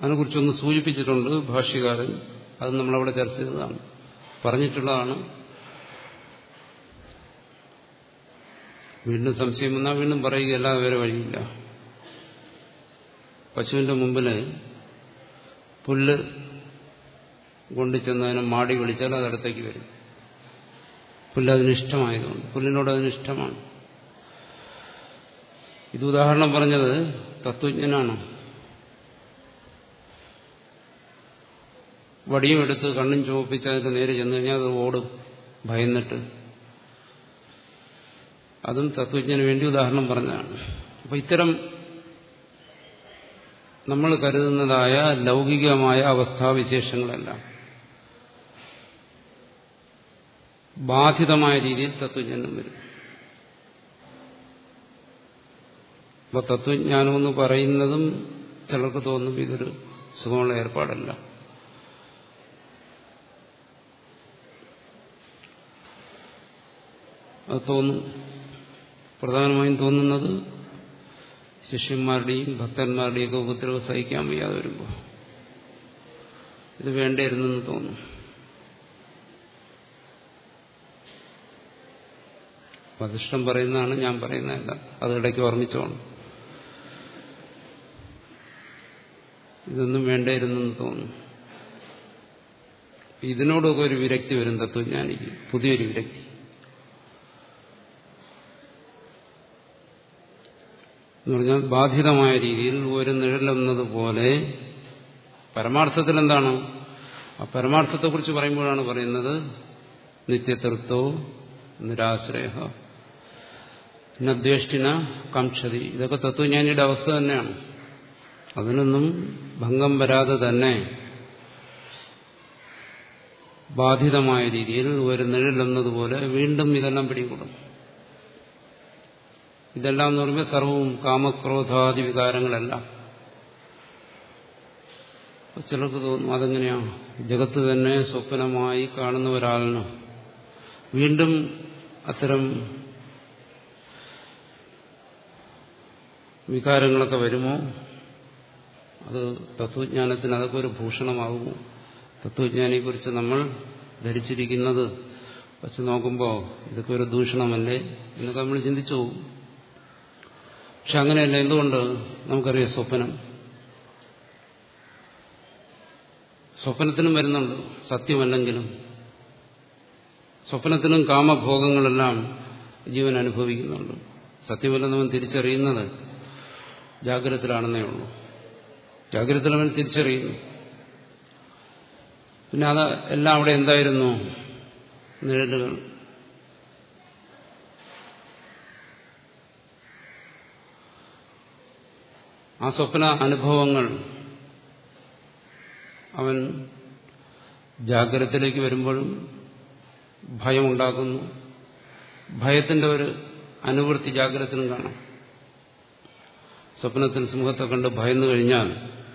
അതിനെക്കുറിച്ചൊന്ന് സൂചിപ്പിച്ചിട്ടുണ്ട് ഭാഷ്യകാരൻ അത് നമ്മളവിടെ ചർച്ച ചെയ്തതാണ് പറഞ്ഞിട്ടുള്ളതാണ് വീണ്ടും സംശയം വന്നാൽ വീണ്ടും പറയുകയല്ലാതെ വേറെ വഴിയില്ല പശുവിന്റെ മുമ്പിൽ പുല്ല് കൊണ്ടുചെന്ന് അതിനെ മാടി വിളിച്ചാൽ അത് അടുത്തേക്ക് വരും പുല്ല് അതിനിഷ്ടമായതുകൊണ്ട് പുല്ലിനോട് അതിനിഷ്ടമാണ് ഇത് ഉദാഹരണം പറഞ്ഞത് തത്വജ്ഞനാണ് വടിയും എടുത്ത് കണ്ണും ചുവപ്പിച്ച് അതിന്റെ നേരെ ചെന്ന് കഴിഞ്ഞാൽ അത് ഓടും ഭയന്നിട്ട് അതും തത്വജ്ഞന് വേണ്ടി ഉദാഹരണം പറഞ്ഞതാണ് അപ്പൊ ഇത്തരം നമ്മൾ കരുതുന്നതായ ലൗകികമായ അവസ്ഥാവിശേഷങ്ങളെല്ലാം ബാധിതമായ രീതിയിൽ തത്വജ്ഞാനം വരും അപ്പൊ തത്വജ്ഞാനമെന്ന് പറയുന്നതും ചിലർക്ക് തോന്നും ഇതൊരു സുഖമുള്ള ഏർപ്പാടല്ല അത് തോന്നും പ്രധാനമായും തോന്നുന്നത് ശിഷ്യന്മാരുടെയും ഭക്തന്മാരുടെയും ഒക്കെ ഉപദ്രവം സഹിക്കാൻ വയ്യാതെ വരുമ്പോൾ ഇത് വേണ്ടായിരുന്നെന്ന് തോന്നും വസിഷ്ഠം പറയുന്നതാണ് ഞാൻ പറയുന്നതല്ല അത് ഇടയ്ക്ക് ഓർമ്മിച്ചോണം ഇതൊന്നും വേണ്ടായിരുന്നെന്ന് തോന്നും ഇതിനോടൊക്കെ ഒരു വിരക്തി വരും തത്വജ്ഞാനിക്ക് പുതിയൊരു വിരക്തി എന്ന് പറഞ്ഞാൽ ബാധിതമായ രീതിയിൽ ഒരു നിഴലെന്നതുപോലെ പരമാർത്ഥത്തിൽ എന്താണ് ആ പരമാർത്ഥത്തെക്കുറിച്ച് പറയുമ്പോഴാണ് പറയുന്നത് നിത്യതൃപ്തോ നിരാശ്രയ നദ്വേഷ്ടിന കാംക്ഷതി ഇതൊക്കെ തത്വജ്ഞാനിയുടെ അവസ്ഥ തന്നെയാണ് അതിനൊന്നും ഭംഗം വരാതെ തന്നെ ബാധിതമായ രീതിയിൽ ഒരു നിഴലെന്നതുപോലെ വീണ്ടും ഇതെല്ലാം പിടികൂടും ഇതെല്ലാം എന്ന് പറയുമ്പോൾ സർവവും കാമക്രോധാദി വികാരങ്ങളെല്ലാം ചിലർക്ക് തോന്നും അതെങ്ങനെയാ ജഗത്ത് തന്നെ സ്വപ്നമായി കാണുന്ന ഒരാളിന് വീണ്ടും അത്തരം വികാരങ്ങളൊക്കെ വരുമോ അത് തത്വജ്ഞാനത്തിന് അതൊക്കെ ഒരു ഭൂഷണമാകുമോ തത്വജ്ഞാനിയെക്കുറിച്ച് നമ്മൾ ധരിച്ചിരിക്കുന്നത് വച്ച് നോക്കുമ്പോൾ ഇതൊക്കെ ഒരു ദൂഷണമല്ലേ എന്നൊക്കെ നമ്മൾ ചിന്തിച്ചു പോകും പക്ഷെ അങ്ങനെയല്ല എന്തുകൊണ്ട് നമുക്കറിയാം സ്വപ്നം സ്വപ്നത്തിനും വരുന്നുണ്ട് സത്യമല്ലെങ്കിലും സ്വപ്നത്തിനും കാമഭോഗങ്ങളെല്ലാം ജീവൻ അനുഭവിക്കുന്നുണ്ട് സത്യമല്ലെന്നവൻ തിരിച്ചറിയുന്നത് ജാഗ്രതത്തിലാണെന്നേ ഉള്ളൂ ജാഗ്രതത്തിലവൻ തിരിച്ചറിയുന്നു പിന്നെ അത് എല്ലാം അവിടെ എന്തായിരുന്നു നിഴലുകൾ ആ സ്വപ്ന അനുഭവങ്ങൾ അവൻ ജാഗ്രതത്തിലേക്ക് വരുമ്പോഴും ഭയമുണ്ടാക്കുന്നു ഭയത്തിന്റെ ഒരു അനുവൃത്തി ജാഗ്രതത്തിനും കാണാം സ്വപ്നത്തിൽ സിംഹത്തെ കണ്ട് ഭയന്നു കഴിഞ്ഞാൽ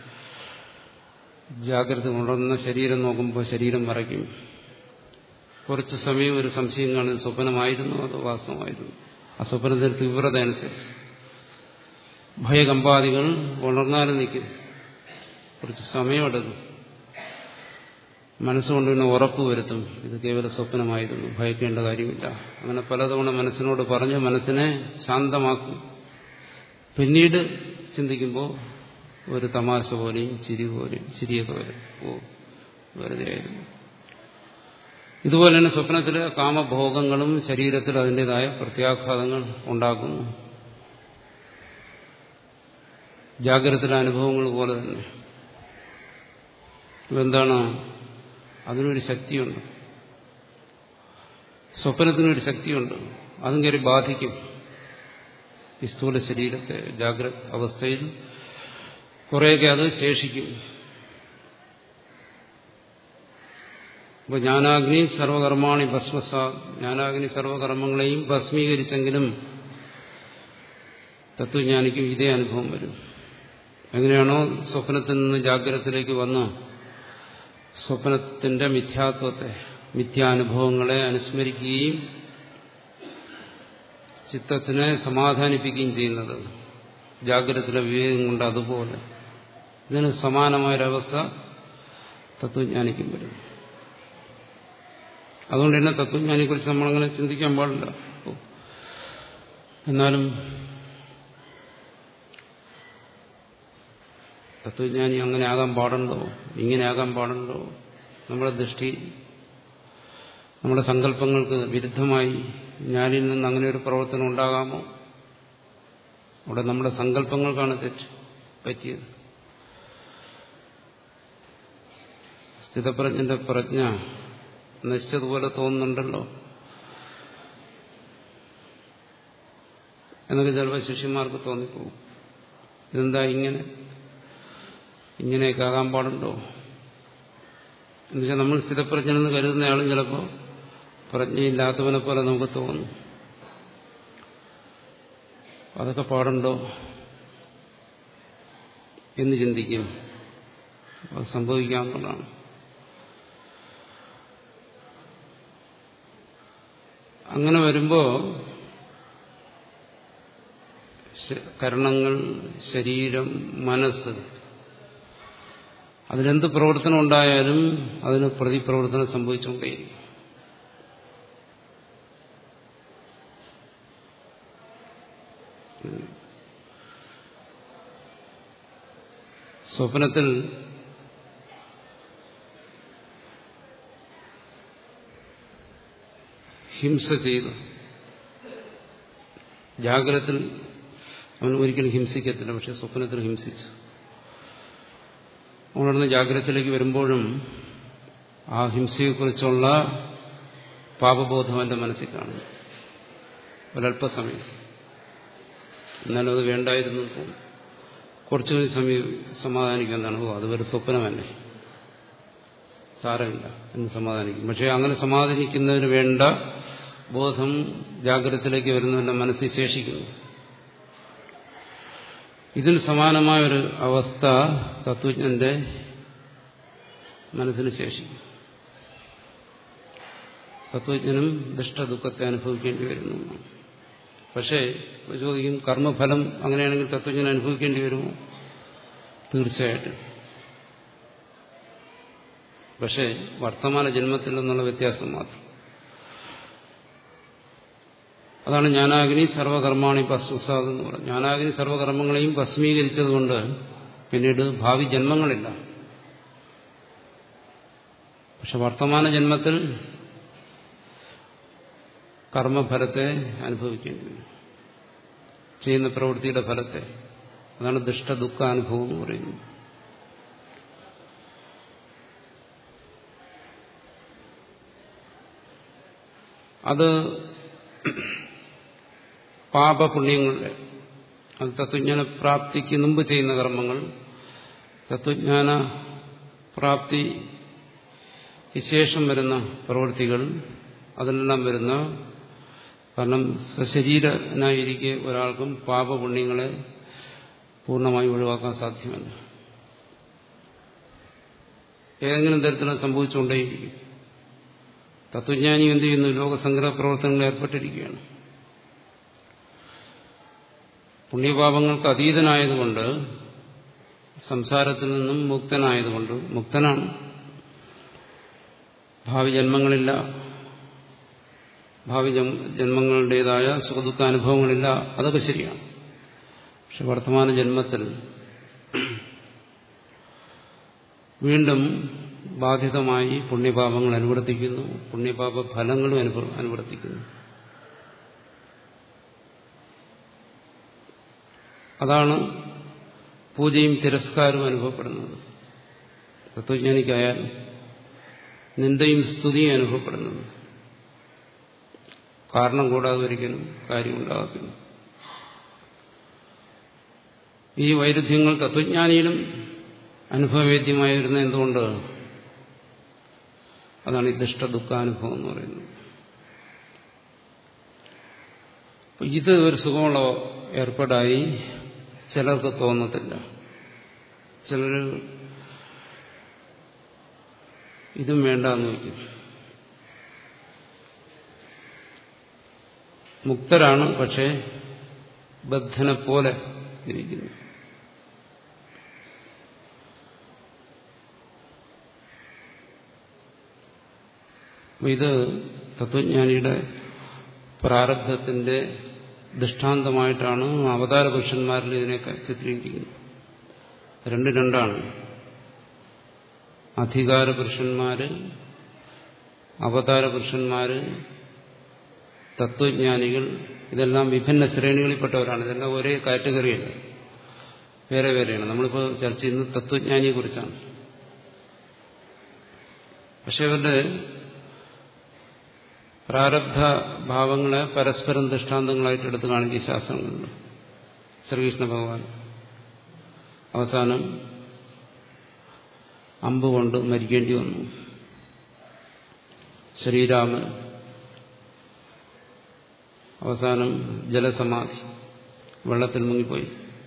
ജാഗ്രത ഉണർന്ന ശരീരം നോക്കുമ്പോൾ ശരീരം മറയ്ക്കും കുറച്ചു സമയം ഒരു സംശയം കാണുന്നത് സ്വപ്നമായിരുന്നു അതോ വാസ്തവമായിരുന്നു ആ സ്വപ്നത്തിന്റെ തീവ്രത അനുസരിച്ച് ഭയകമ്പാദികൾ ഉണർന്നാലും നിൽക്കും കുറച്ച് സമയമെടുക്കും മനസ്സുകൊണ്ട് പിന്നെ ഉറപ്പ് വരുത്തും ഇത് കേവല സ്വപ്നമായിരുന്നു ഭയക്കേണ്ട കാര്യമില്ല അങ്ങനെ പലതവണ മനസ്സിനോട് പറഞ്ഞ് മനസ്സിനെ ശാന്തമാക്കും പിന്നീട് ചിന്തിക്കുമ്പോൾ ഒരു തമാശ പോലെയും ചിരി പോലെയും ചിരിയൊക്കെ വരും ഓ വെറുതെ ആയിരുന്നു ഇതുപോലെ തന്നെ സ്വപ്നത്തിലെ കാമഭോഗങ്ങളും ശരീരത്തിൽ അതിൻ്റെതായ പ്രത്യാഘാതങ്ങൾ ഉണ്ടാക്കുന്നു ജാഗ്രതയിലെ അനുഭവങ്ങൾ പോലെ തന്നെ ഇതെന്താണ് അതിനൊരു ശക്തിയുണ്ട് സ്വപ്നത്തിനൊരു ശക്തിയുണ്ട് അതും കയറി ബാധിക്കും ഈ സ്ഥൂല ശരീരത്തെ ജാഗ്രത അവസ്ഥയിൽ കുറേയൊക്കെ അത് ശേഷിക്കും ഇപ്പൊ ജ്ഞാനാഗ്നി സർവകർമാണി ഭസ്മസ ജ്ഞാനാഗ്നി സർവകർമ്മങ്ങളെയും ഭസ്മീകരിച്ചെങ്കിലും തത്വജ്ഞാനിക്കും ഇതേ അനുഭവം വരും എങ്ങനെയാണോ സ്വപ്നത്തിൽ നിന്ന് ജാഗ്രതത്തിലേക്ക് വന്ന് സ്വപ്നത്തിന്റെ മിഥ്യാത്വത്തെ മിഥ്യാനുഭവങ്ങളെ അനുസ്മരിക്കുകയും ചിത്തത്തിനെ സമാധാനിപ്പിക്കുകയും ചെയ്യുന്നത് ജാഗ്രതത്തിലെ വിവേകം കൊണ്ട് അതുപോലെ ഇതിന് സമാനമായൊരവസ്ഥ തത്വജ്ഞാനിക്കും വരും അതുകൊണ്ട് തന്നെ തത്വജ്ഞാനിയെക്കുറിച്ച് നമ്മളങ്ങനെ ചിന്തിക്കാൻ പാടില്ല എന്നാലും തത്വജ്ഞാനി അങ്ങനെ ആകാൻ പാടുണ്ടോ ഇങ്ങനെ ആകാൻ പാടുണ്ടോ നമ്മുടെ ദൃഷ്ടി നമ്മുടെ സങ്കല്പങ്ങൾക്ക് വിരുദ്ധമായി ജ്ഞാനിൽ നിന്ന് അങ്ങനെ ഒരു പ്രവർത്തനം ഉണ്ടാകാമോ അവിടെ നമ്മുടെ സങ്കല്പങ്ങൾക്കാണ് തെറ്റ് പറ്റിയത് സ്ഥിതപ്രജ്ഞന്റെ പ്രജ്ഞ നശിച്ചതുപോലെ തോന്നുന്നുണ്ടല്ലോ എന്നൊക്കെ ചിലപ്പോൾ ശിഷ്യന്മാർക്ക് തോന്നിപ്പോകും ഇതെന്താ ഇങ്ങനെ ഇങ്ങനെയൊക്കെ ആകാൻ പാടുണ്ടോ എന്നുവെച്ചാൽ നമ്മൾ സ്ഥിരപ്രജ്ഞനെന്ന് കരുതുന്നയാളും ചിലപ്പോൾ പ്രജ്ഞയില്ലാത്തവനെ പോലെ നമുക്ക് തോന്നും അതൊക്കെ പാടുണ്ടോ എന്ന് ചിന്തിക്കും അത് സംഭവിക്കാവുന്നതാണ് അങ്ങനെ വരുമ്പോ കരണങ്ങൾ ശരീരം മനസ്സ് അതിലെന്ത് പ്രവർത്തനം ഉണ്ടായാലും അതിന് പ്രതിപ്രവർത്തനം സംഭവിച്ചുകൊണ്ടേയിരിക്കും സ്വപ്നത്തിൽ ഹിംസ ചെയ്തു ജാഗ്രതത്തിൽ അവൻ ഒരിക്കലും ഹിംസിക്കത്തില്ല പക്ഷെ സ്വപ്നത്തിൽ ഹിംസിച്ചു ഉണർന്ന് ജാഗ്രതത്തിലേക്ക് വരുമ്പോഴും ആ ഹിംസയെക്കുറിച്ചുള്ള പാപബോധം അവന്റെ മനസ്സിൽ കാണുന്നു ഒരല്പസമയം എന്നാലും അത് വേണ്ടായിരുന്നു തോന്നും കുറച്ചു കഴിഞ്ഞ് സമയം സമാധാനിക്കാൻ എന്താണ് ഓ അത് ഒരു സ്വപ്നമല്ലേ സാരമില്ല എന്ന് സമാധാനിക്കും പക്ഷെ അങ്ങനെ സമാധാനിക്കുന്നതിന് വേണ്ട ബോധം ജാഗ്രതത്തിലേക്ക് വരുന്നവന്റെ മനസ്സിൽ ശേഷിക്കുന്നു ഇതിൽ സമാനമായൊരു അവസ്ഥ തത്വജ്ഞന്റെ മനസ്സിന് ശേഷിക്കും തത്വജ്ഞനും ദുഷ്ടദുഃഖത്തെ അനുഭവിക്കേണ്ടി വരുന്നു പക്ഷേ ചോദിക്കും കർമ്മഫലം അങ്ങനെയാണെങ്കിൽ തത്വജ്ഞൻ അനുഭവിക്കേണ്ടി വരുമോ തീർച്ചയായിട്ടും പക്ഷേ വർത്തമാന ജന്മത്തിൽ നിന്നുള്ള വ്യത്യാസം മാത്രം അതാണ് ജ്ഞാനാഗ്നി സർവകർമാണി ഭസ്മസാദ് എന്ന് പറയുന്നത് ജ്ഞാനാഗ്നി സർവകർമ്മങ്ങളെയും ഭസ്മീകരിച്ചതുകൊണ്ട് പിന്നീട് ഭാവി ജന്മങ്ങളില്ല പക്ഷെ വർത്തമാന ജന്മത്തിൽ കർമ്മഫലത്തെ അനുഭവിക്കേണ്ടി വരും ചെയ്യുന്ന പ്രവൃത്തിയുടെ ഫലത്തെ അതാണ് ദുഷ്ട ദുഃഖ അനുഭവം എന്ന് പറയുന്നത് അത് പാപപുണ്യങ്ങളുടെ അത് തത്വജ്ഞാന പ്രാപ്തിക്ക് മുമ്പ് ചെയ്യുന്ന കർമ്മങ്ങൾ തത്വജ്ഞാന പ്രാപ്തി ശേഷം വരുന്ന പ്രവൃത്തികൾ അതിലെല്ലാം വരുന്ന കാരണം സശരീരനായിരിക്കെ ഒരാൾക്കും പാപപുണ്യങ്ങളെ പൂർണ്ണമായി ഒഴിവാക്കാൻ സാധ്യമല്ല ഏതെങ്കിലും തരത്തിൽ സംഭവിച്ചുകൊണ്ടേയിരിക്കും തത്വജ്ഞാനി എന്ത് ചെയ്യുന്നു ലോകസംഗ്രഹ പ്രവർത്തനങ്ങളിൽ ഏർപ്പെട്ടിരിക്കുകയാണ് പുണ്യപാപങ്ങൾക്ക് അതീതനായതുകൊണ്ട് സംസാരത്തിൽ നിന്നും മുക്തനായതുകൊണ്ട് മുക്തനാണ് ഭാവി ജന്മങ്ങളില്ല ഭാവി ജന്മങ്ങളുടേതായ സുഖദുഃഖ അനുഭവങ്ങളില്ല അതൊക്കെ ശരിയാണ് പക്ഷെ വർത്തമാന ജന്മത്തിൽ വീണ്ടും ബാധിതമായി പുണ്യപാപങ്ങൾ അനുവർത്തിക്കുന്നു പുണ്യപാപ ഫലങ്ങളും അനുവർത്തിക്കുന്നു അതാണ് പൂജയും തിരസ്കാരവും അനുഭവപ്പെടുന്നത് തത്വജ്ഞാനിക്കായാൽ നിന്ദയും സ്തുതിയും അനുഭവപ്പെടുന്നത് കാരണം കൂടാതെ ഒരിക്കലും കാര്യമുണ്ടാകത്തില്ല ഈ വൈരുദ്ധ്യങ്ങൾ തത്വജ്ഞാനിയിലും അനുഭവവേദ്യമായി വരുന്ന എന്തുകൊണ്ട് അതാണ് ഈ ദുഷ്ട ദുഃഖാനുഭവം എന്ന് പറയുന്നത് ഇത് ഒരു സുഖമുള്ള ഏർപ്പാടായി ചിലർക്ക് തോന്നത്തില്ല ചിലർ ഇതും വേണ്ടെന്ന് വയ്ക്കും മുക്തരാണ് പക്ഷേ ബദ്ധനെ പോലെ ഇരിക്കുന്നു അപ്പോൾ ഇത് തത്വജ്ഞാനിയുടെ പ്രാരബ്ധത്തിന്റെ ദൃഷ്ടാന്തമായിട്ടാണ് അവതാര പുരുഷന്മാരിൽ ഇതിനെയൊക്കെ ചിത്രീകരിക്കുന്നത് രണ്ട് രണ്ടാണ് അധികാര പുരുഷന്മാര് അവതാര പുരുഷന്മാര് തത്വജ്ഞാനികൾ ഇതെല്ലാം വിഭിന്ന ശ്രേണികളിൽപ്പെട്ടവരാണ് ഇതെല്ലാം ഒരേ കാറ്റഗറിയല്ല വേറെ വേറെയാണ് നമ്മളിപ്പോൾ ചർച്ച ചെയ്യുന്നത് തത്വജ്ഞാനിയെ കുറിച്ചാണ് പക്ഷെ ഇവരുടെ പ്രാരബ്ധ ഭാവങ്ങളെ പരസ്പരം ദൃഷ്ടാന്തങ്ങളായിട്ട് എടുത്ത് കാണിക്കുന്ന ശാസ്ത്രങ്ങളുണ്ട് ശ്രീകൃഷ്ണ ഭഗവാൻ അവസാനം അമ്പ് കൊണ്ട് മരിക്കേണ്ടി വന്നു ശ്രീരാമൻ അവസാനം ജലസമാധി വെള്ളത്തിൽ മുങ്ങിപ്പോയി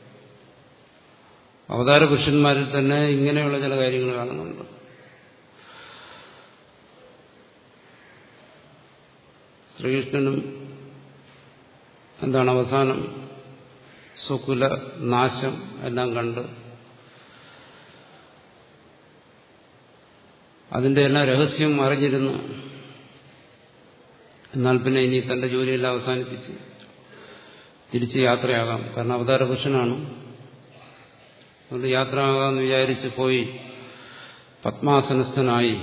അവതാര പുരുഷന്മാരിൽ തന്നെ ഇങ്ങനെയുള്ള ചില കാര്യങ്ങൾ കാണുന്നുണ്ട് ശ്രീകൃഷ്ണനും എന്താണ് അവസാനം സ്വകുല നാശം എല്ലാം കണ്ട് അതിന്റെ എല്ലാം രഹസ്യം അറിഞ്ഞിരുന്നു എന്നാൽ പിന്നെ ഇനി തന്റെ ജോലിയെല്ലാം അവസാനിപ്പിച്ച് തിരിച്ച് യാത്രയാകാം കാരണം അവതാര പുരുഷനാണ് അതുകൊണ്ട് യാത്രയാകാമെന്ന് വിചാരിച്ച് പോയി പത്മാസനസ്ഥനായി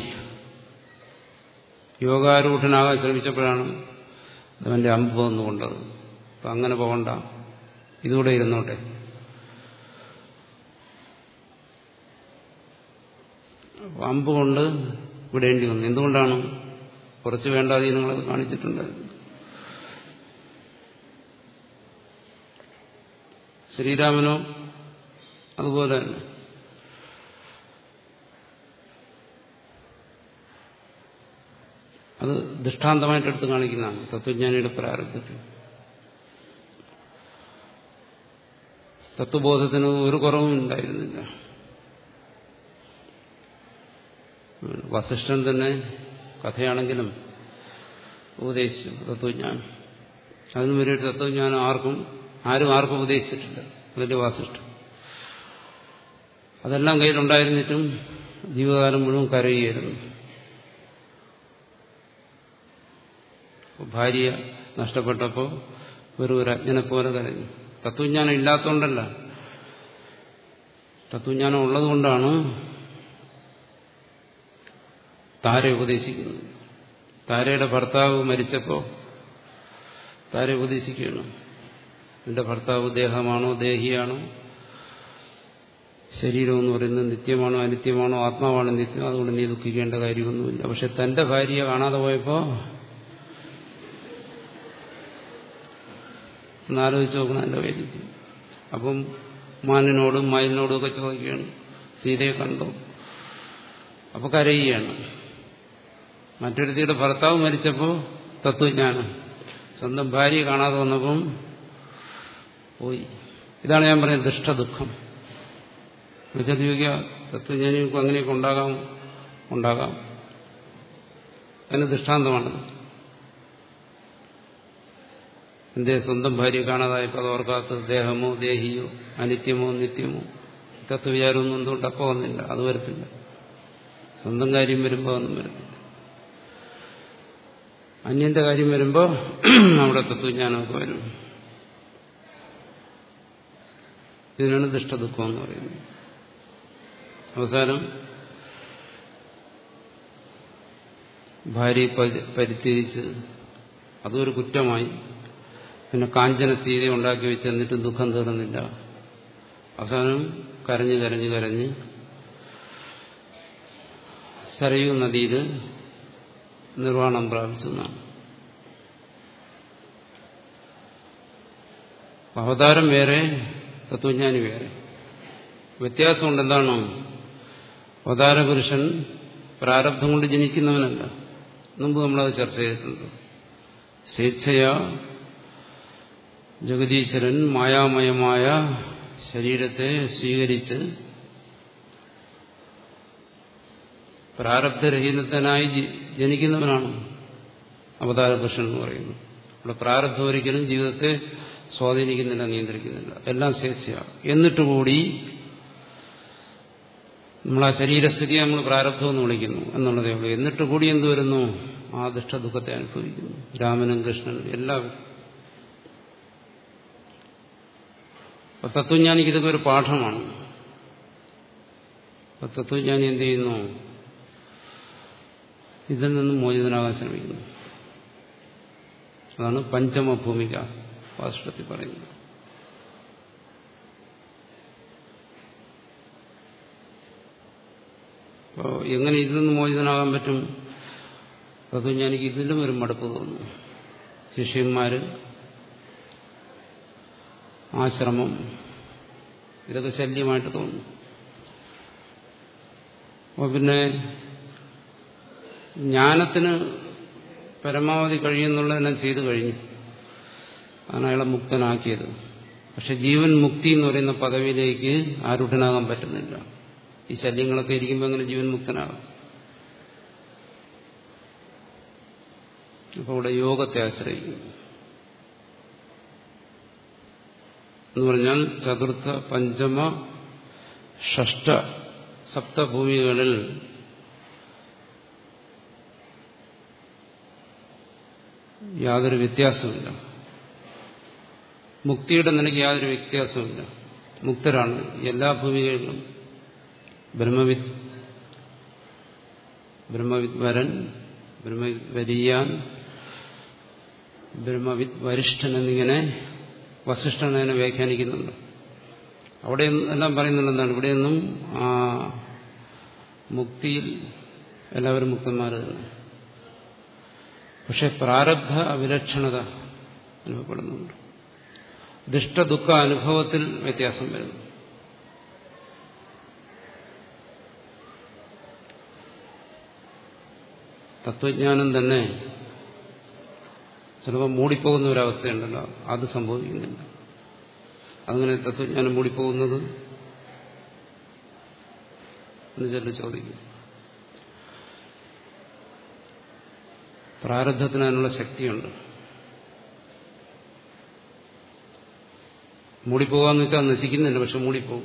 യോഗാരൂഢനാകാൻ ശ്രമിച്ചപ്പോഴാണ് അവന്റെ അമ്പ് വന്നുകൊണ്ടത് അപ്പം അങ്ങനെ പോകണ്ട ഇതുകൂടെ ഇരുന്നോട്ടെ അമ്പ് കൊണ്ട് വിടേണ്ടി വന്നു എന്തുകൊണ്ടാണ് കുറച്ച് വേണ്ടാധീനങ്ങളൊക്കെ കാണിച്ചിട്ടുണ്ടായിരുന്നു ശ്രീരാമനോ അതുപോലെ തന്നെ അത് ദൃഷ്ടാന്തമായിട്ട് എടുത്ത് കാണിക്കുന്നതാണ് തത്വജ്ഞാനിയുടെ പ്രാരബ്ധത്തിൽ തത്വബോധത്തിന് ഒരു കുറവും ഉണ്ടായിരുന്നില്ല വസിഷ്ഠൻ തന്നെ കഥയാണെങ്കിലും ഉപദേശിച്ചു തത്വജ്ഞാനം അതിനു വേണ്ടിയിട്ട് തത്വജ്ഞാനം ആർക്കും ആരും ആർക്കും ഉപദേശിച്ചിട്ടില്ല അതിന്റെ വാസിഷ്ഠം അതെല്ലാം കയ്യിലുണ്ടായിരുന്നിട്ടും ജീവകാലം മുഴുവൻ കരയുകയായിരുന്നു ഭാര്യ നഷ്ടപ്പെട്ടപ്പോൾ ഒരു ഒരു അജ്ഞനെ പോലെ കരഞ്ഞു തത്വജ്ഞാനം ഇല്ലാത്തതുകൊണ്ടല്ല തത്വജ്ഞാനം ഉള്ളതുകൊണ്ടാണ് താര ഉപദേശിക്കുന്നത് താരയുടെ ഭർത്താവ് മരിച്ചപ്പോൾ താര ഉപദേശിക്കുകയാണ് നിന്റെ ഭർത്താവ് ദേഹമാണോ ദേഹിയാണോ ശരീരം എന്ന് പറയുന്നത് നിത്യമാണോ അനിത്യമാണോ ആത്മാവാണോ നിത്യം അതുകൊണ്ട് നീ ദുഃഖിക്കേണ്ട കാര്യമൊന്നുമില്ല പക്ഷെ തന്റെ ഭാര്യയെ കാണാതെ പോയപ്പോൾ ഒന്നാലോചിച്ച് നോക്കണം എന്റെ വൈദ്യുതി അപ്പം മാനിനോടും മയിലിനോടും ഒക്കെ ചോദിക്കുകയാണ് സീതയെ കണ്ടോ അപ്പൊ കരയുകയാണ് മറ്റൊരുത്തിയുടെ ഭർത്താവ് മരിച്ചപ്പോൾ തത്വജ്ഞാനം സ്വന്തം ഭാര്യ കാണാതെ വന്നപ്പം പോയി ഇതാണ് ഞാൻ പറയുന്നത് ദുഷ്ടദുഃഖം എന്നുവെച്ചാൽ ചോദിക്കുക തത്വജ്ഞാനികൾക്ക് അങ്ങനെയൊക്കെ ഉണ്ടാകാം ഉണ്ടാകാം അതിന് ദൃഷ്ടാന്തമാണ് എന്റെ സ്വന്തം ഭാര്യ കാണാതായപ്പോൾ അത് ഓർക്കാത്ത ദേഹമോ ദേഹിയോ അനിത്യമോ നിത്യമോ തത്വവിചാരമൊന്നും എന്തുകൊണ്ട് അപ്പോൾ വന്നില്ല അത് വരത്തില്ല സ്വന്തം കാര്യം വരുമ്പോൾ ഒന്നും വരത്തില്ല അന്യന്റെ കാര്യം വരുമ്പോൾ അവിടെ തത്വജ്ഞാനമൊക്കെ വരും ഇതിനാണ് ദുഷ്ടദുഃഖം എന്ന് പറയുന്നത് അവസാനം ഭാര്യ പരിത്യജിച്ച് അതൊരു കുറ്റമായി പിന്നെ കാഞ്ചന സീത ഉണ്ടാക്കി വെച്ച് എന്നിട്ട് ദുഃഖം തീർന്നില്ല അവസാനം കരഞ്ഞ് കരഞ്ഞ് കരഞ്ഞ് സരയൂ നദിയിൽ നിർവ്വാണം പ്രാപിച്ചു എന്നാണ് അവതാരം വേറെ തത്വജ്ഞാനി വേറെ വ്യത്യാസമുണ്ട് എന്താണ് അവതാരപുരുഷൻ പ്രാരബ്ധം കൊണ്ട് ജനിക്കുന്നവനല്ല മുമ്പ് നമ്മളത് ചർച്ച ചെയ്തിട്ടുണ്ട് സ്വേച്ഛയാ ജഗദീശ്വരൻ മായാമയമായ ശരീരത്തെ സ്വീകരിച്ച് പ്രാരബ്ധരഹിതനായി ജനിക്കുന്നവനാണ് അവതാരപുരുഷൻ എന്ന് പറയുന്നത് അവിടെ പ്രാരബ്ധം ഒരിക്കലും ജീവിതത്തെ സ്വാധീനിക്കുന്നില്ല നിയന്ത്രിക്കുന്നില്ല എല്ലാം സ്വേച്ഛയാണ് എന്നിട്ട് കൂടി നമ്മൾ ആ ശരീരസ്ഥിതിയെ നമ്മൾ പ്രാരബ്ധം എന്ന് വിളിക്കുന്നു എന്നുള്ളതേ ഉള്ളൂ എന്നിട്ട് കൂടി എന്ത് വരുന്നു ആ ദുഷ്ടദുഃഖത്തെ അനുഭവിക്കുന്നു രാമനും കൃഷ്ണനും എല്ലാവരും അപ്പൊ തത്വജ്ഞാനിക്ക് ഇതൊക്കെ ഒരു പാഠമാണ് അപ്പൊ തത്വജ്ഞാനി എന്ത് ചെയ്യുന്നു ഇതിൽ നിന്നും മോചിതനാകാൻ ശ്രമിക്കുന്നു അതാണ് പഞ്ചമഭൂമിക വാസ്തവത്തിൽ പറയുന്നത് അപ്പോൾ എങ്ങനെ ഇതിൽ നിന്ന് മോചിതനാകാൻ പറ്റും തത്വജ്ഞാനിക്ക് ഇതിലും ഒരു മടുപ്പ് തോന്നുന്നു ശിഷ്യന്മാര് ആശ്രമം ഇതൊക്കെ ശല്യമായിട്ട് തോന്നുന്നു അപ്പോൾ പിന്നെ ജ്ഞാനത്തിന് പരമാവധി കഴിയുന്നുള്ളതെല്ലാം ചെയ്തു കഴിഞ്ഞു അതാണ് അയാളെ മുക്തനാക്കിയത് പക്ഷെ ജീവൻ മുക്തി എന്ന് പറയുന്ന പദവിയിലേക്ക് ആരൂഢനാകാൻ പറ്റുന്നില്ല ഈ ശല്യങ്ങളൊക്കെ ഇരിക്കുമ്പോൾ അങ്ങനെ ജീവൻ മുക്തനാകും അപ്പോൾ ഇവിടെ യോഗത്തെ ആശ്രയിക്കുന്നു എന്ന് പറഞ്ഞാൽ ചതുർത്ഥ പഞ്ചമ ഷഷ്ട സപ്തഭൂമികളിൽ യാതൊരു വ്യത്യാസമില്ല മുക്തിയുടെ നിലയ്ക്ക് യാതൊരു വ്യത്യാസമില്ല മുക്തരാണ് എല്ലാ ഭൂമികളിലും ബ്രഹ്മവിദ് ബ്രഹ്മവിദ് വരൻ ബ്രഹ്മവിദ് വരിയാൻ ബ്രഹ്മവിദ് വരിഷ്ഠൻ എന്നിങ്ങനെ വസിഷ്ഠൻ അതിനെ വ്യാഖ്യാനിക്കുന്നുണ്ട് അവിടെ എല്ലാം പറയുന്നുണ്ട് എന്താണ് ഇവിടെയൊന്നും ആ മുക്തിയിൽ എല്ലാവരും മുക്തന്മാർ തന്നെ പക്ഷെ പ്രാരബ്ധ അവിലക്ഷണത അനുഭവപ്പെടുന്നുണ്ട് ദുഷ്ടദുഃഖ അനുഭവത്തിൽ വ്യത്യാസം വരുന്നു തത്വജ്ഞാനം തന്നെ ചിലപ്പോൾ മൂടിപ്പോകുന്ന ഒരവസ്ഥയുണ്ടല്ലോ അത് സംഭവിക്കുന്നില്ല അങ്ങനെ തത്വജ്ഞാനം മൂടിപ്പോകുന്നത് എന്ന് ചിലർ ചോദിക്കും പ്രാരബ്ധത്തിന് അതിനുള്ള ശക്തിയുണ്ട് മൂടിപ്പോകാന്ന് വെച്ചാൽ നശിക്കുന്നില്ല പക്ഷെ മൂടിപ്പോകും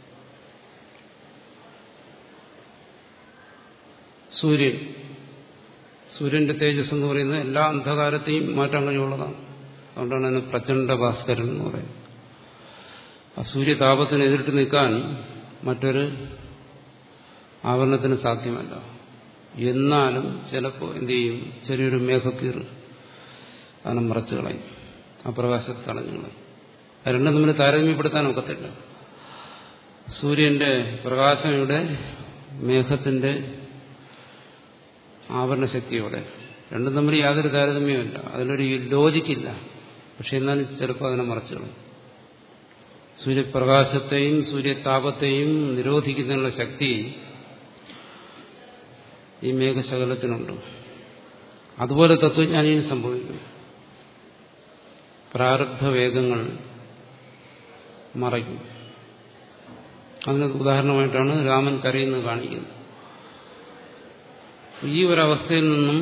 സൂര്യൻ സൂര്യന്റെ തേജസ് എന്ന് പറയുന്നത് എല്ലാ അന്ധകാരത്തെയും മാറ്റാൻ കഴിവുള്ളതാണ് അതുകൊണ്ടാണ് അതിന് പ്രചണ്ഡ ഭാസ്കരൻ എന്ന് പറയുന്നത് ആ സൂര്യതാപത്തിന് എതിരിട്ട് നിൽക്കാൻ മറ്റൊരു ആവരണത്തിന് സാധ്യമല്ല എന്നാലും ചിലപ്പോൾ എന്ത് ചെയ്യും ചെറിയൊരു മേഘക്കീറ് അതിനെ മറച്ചു കളയും ആ പ്രകാശത്തെ തടഞ്ഞു കളയും അത് രണ്ടും തമ്മിൽ താരതമ്യപ്പെടുത്താൻ ഒക്കത്തില്ല സൂര്യന്റെ പ്രകാശം ഇവിടെ മേഘത്തിന്റെ ആവരണശക്തിയോടെ രണ്ടും തമ്മിൽ യാതൊരു താരതമ്യമില്ല അതിലൊരു ലോജിക്കില്ല പക്ഷെ എന്നാലും ചിലപ്പോൾ അതിനെ മറച്ചു കളയും സൂര്യപ്രകാശത്തെയും സൂര്യതാപത്തെയും നിരോധിക്കുന്നതിനുള്ള ശക്തി ഈ മേഘശകലത്തിനുണ്ട് അതുപോലെ തത്വജ്ഞാനിയും സംഭവിക്കും പ്രാരബ്ധ വേഗങ്ങൾ മറയ്ക്കും അതിന് ഉദാഹരണമായിട്ടാണ് രാമൻ കരയുന്നത് കാണിക്കുന്നത് ഈ ഒരവസ്ഥയിൽ നിന്നും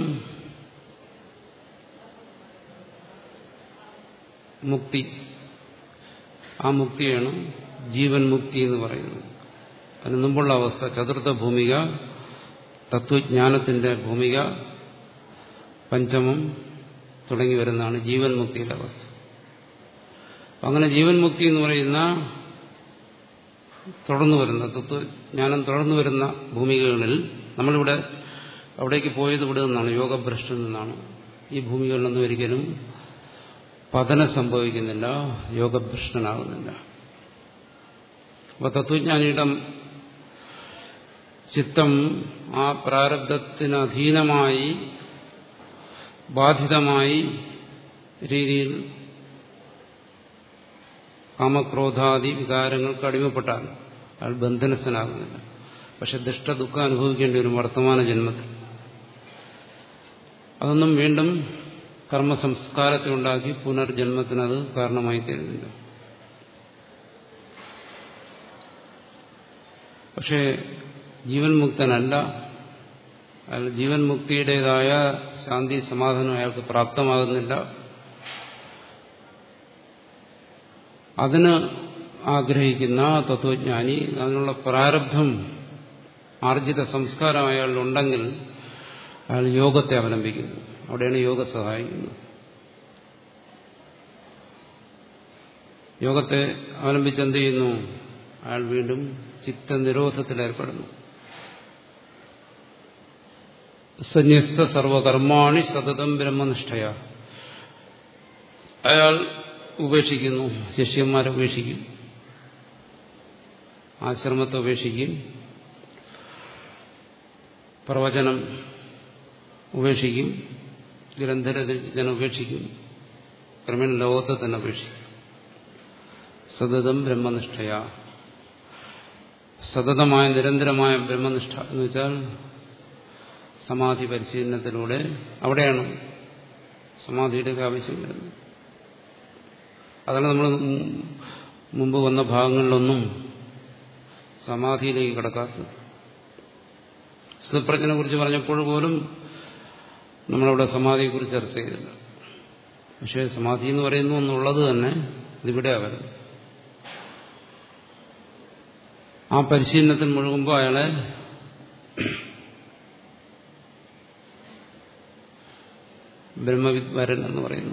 മുക്തി ആ മുക്തിയാണ് ജീവൻ മുക്തി എന്ന് പറയുന്നത് അതിന് മുമ്പുള്ള അവസ്ഥ ചതുർത്ഥ ഭൂമിക തത്വജ്ഞാനത്തിന്റെ ഭൂമിക പഞ്ചമം തുടങ്ങി വരുന്നതാണ് ജീവൻ മുക്തിയുടെ അവസ്ഥ അങ്ങനെ ജീവൻ മുക്തി എന്ന് പറയുന്ന തുടർന്നു വരുന്ന തത്വജ്ഞാനം തുടർന്നു വരുന്ന ഭൂമികകളിൽ നമ്മളിവിടെ അവിടേക്ക് പോയത് ഇവിടെ നിന്നാണ് യോഗഭ്രഷ്ടിൽ നിന്നാണ് ഈ ഭൂമികളിലൊന്നും ഒരിക്കലും പതനം സംഭവിക്കുന്നില്ല യോഗഭ്രഷ്ടനാകുന്നില്ല അപ്പൊ തത്വജ്ഞാനിയുടെ ചിത്തം ആ പ്രാരബ്ധത്തിന് അധീനമായി ബാധിതമായി രീതിയിൽ കാമക്രോധാദി വികാരങ്ങൾക്ക് അടിമപ്പെട്ടാൽ അയാൾ ബന്ധനസ്ഥനാകുന്നില്ല പക്ഷെ ദുഷ്ടദുഃഖം അനുഭവിക്കേണ്ടി വരും വർത്തമാന ജന്മത്തിൽ അതൊന്നും വീണ്ടും കർമ്മസംസ്കാരത്തെ ഉണ്ടാക്കി പുനർജന്മത്തിനത് കാരണമായി തരുന്നില്ല പക്ഷേ ജീവൻ മുക്തനല്ല അയാൾ ജീവൻ മുക്തിയുടേതായ ശാന്തി സമാധാനം അയാൾക്ക് പ്രാപ്തമാകുന്നില്ല അതിന് ആഗ്രഹിക്കുന്ന തത്വജ്ഞാനി അതിനുള്ള പ്രാരബ്ധം ആർജിത സംസ്കാരം അയാളിലുണ്ടെങ്കിൽ അയാൾ യോഗത്തെ അവലംബിക്കുന്നു അവിടെയാണ് യോഗ സഹായിക്കുന്നത് യോഗത്തെ അവലംബിച്ച് എന്ത് ചെയ്യുന്നു അയാൾ വീണ്ടും ചിത്തനിരോധത്തിൽ ഏർപ്പെടുന്നു സന്യസ്ത സർവകർമാണി സതതം ബ്രഹ്മനിഷ്ഠയ അയാൾ ഉപേക്ഷിക്കുന്നു ശിഷ്യന്മാരെ ഉപേക്ഷിക്കും ആശ്രമത്തെ ഉപേക്ഷിക്കും പ്രവചനം ഉപേക്ഷിക്കും ഗ്രന്ഥരചന ഉപേക്ഷിക്കും ക്രമേണ ലോകത്തെ തന്നെ ഉപേക്ഷിക്കും സതതം ബ്രഹ്മനിഷ്ഠയ സതതമായ നിരന്തരമായ ബ്രഹ്മനിഷ്ഠ എന്ന് വെച്ചാൽ സമാധി പരിശീലനത്തിലൂടെ അവിടെയാണ് സമാധിയുടെ ആവശ്യം വരുന്നത് അതാണ് നമ്മൾ മുമ്പ് വന്ന ഭാഗങ്ങളിലൊന്നും സമാധിയിലേക്ക് കിടക്കാത്തത് സുപ്രജ്ഞനെ കുറിച്ച് പറഞ്ഞപ്പോൾ പോലും നമ്മളവിടെ സമാധിയെക്കുറിച്ച് ചർച്ച ചെയ്തില്ല പക്ഷേ സമാധി എന്ന് പറയുന്നു എന്നുള്ളത് തന്നെ ഇതിവിടെ വരുന്നത് ആ പരിശീലനത്തിൽ മുഴുകുമ്പോൾ അയാളെ ബ്രഹ്മവിദ് വരൻ എന്ന് പറയുന്നു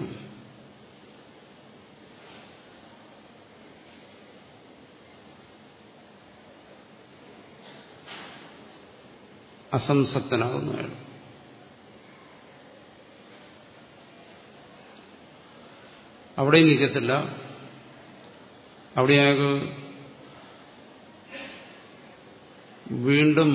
അസംസക്തനാകുന്നു അയാൾ അവിടെ നിൽക്കത്തില്ല അവിടെ അയാൾക്ക് വീണ്ടും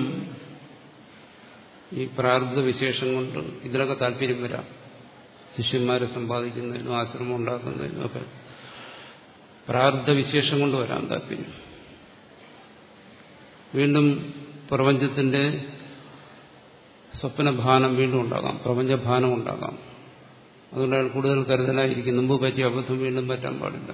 ഈ പ്രാരബ്ധ വിശേഷം കൊണ്ട് ഇതിലൊക്കെ താല്പര്യം വരാം ശിഷ്യന്മാരെ സമ്പാദിക്കുന്നതിനും ആശ്രമം ഉണ്ടാക്കുന്നതിനും ഒക്കെ പ്രാരബ്ധ വിശേഷം കൊണ്ട് വരാൻ താല്പര്യം വീണ്ടും പ്രപഞ്ചത്തിന്റെ സ്വപ്നഭാനം വീണ്ടും ഉണ്ടാകാം പ്രപഞ്ചഭാനം ഉണ്ടാകാം അതുകൊണ്ട് അയാൾ കൂടുതൽ കരുതലായിരിക്കും മുമ്പ് പറ്റിയ അബദ്ധം വീണ്ടും പറ്റാൻ പാടില്ല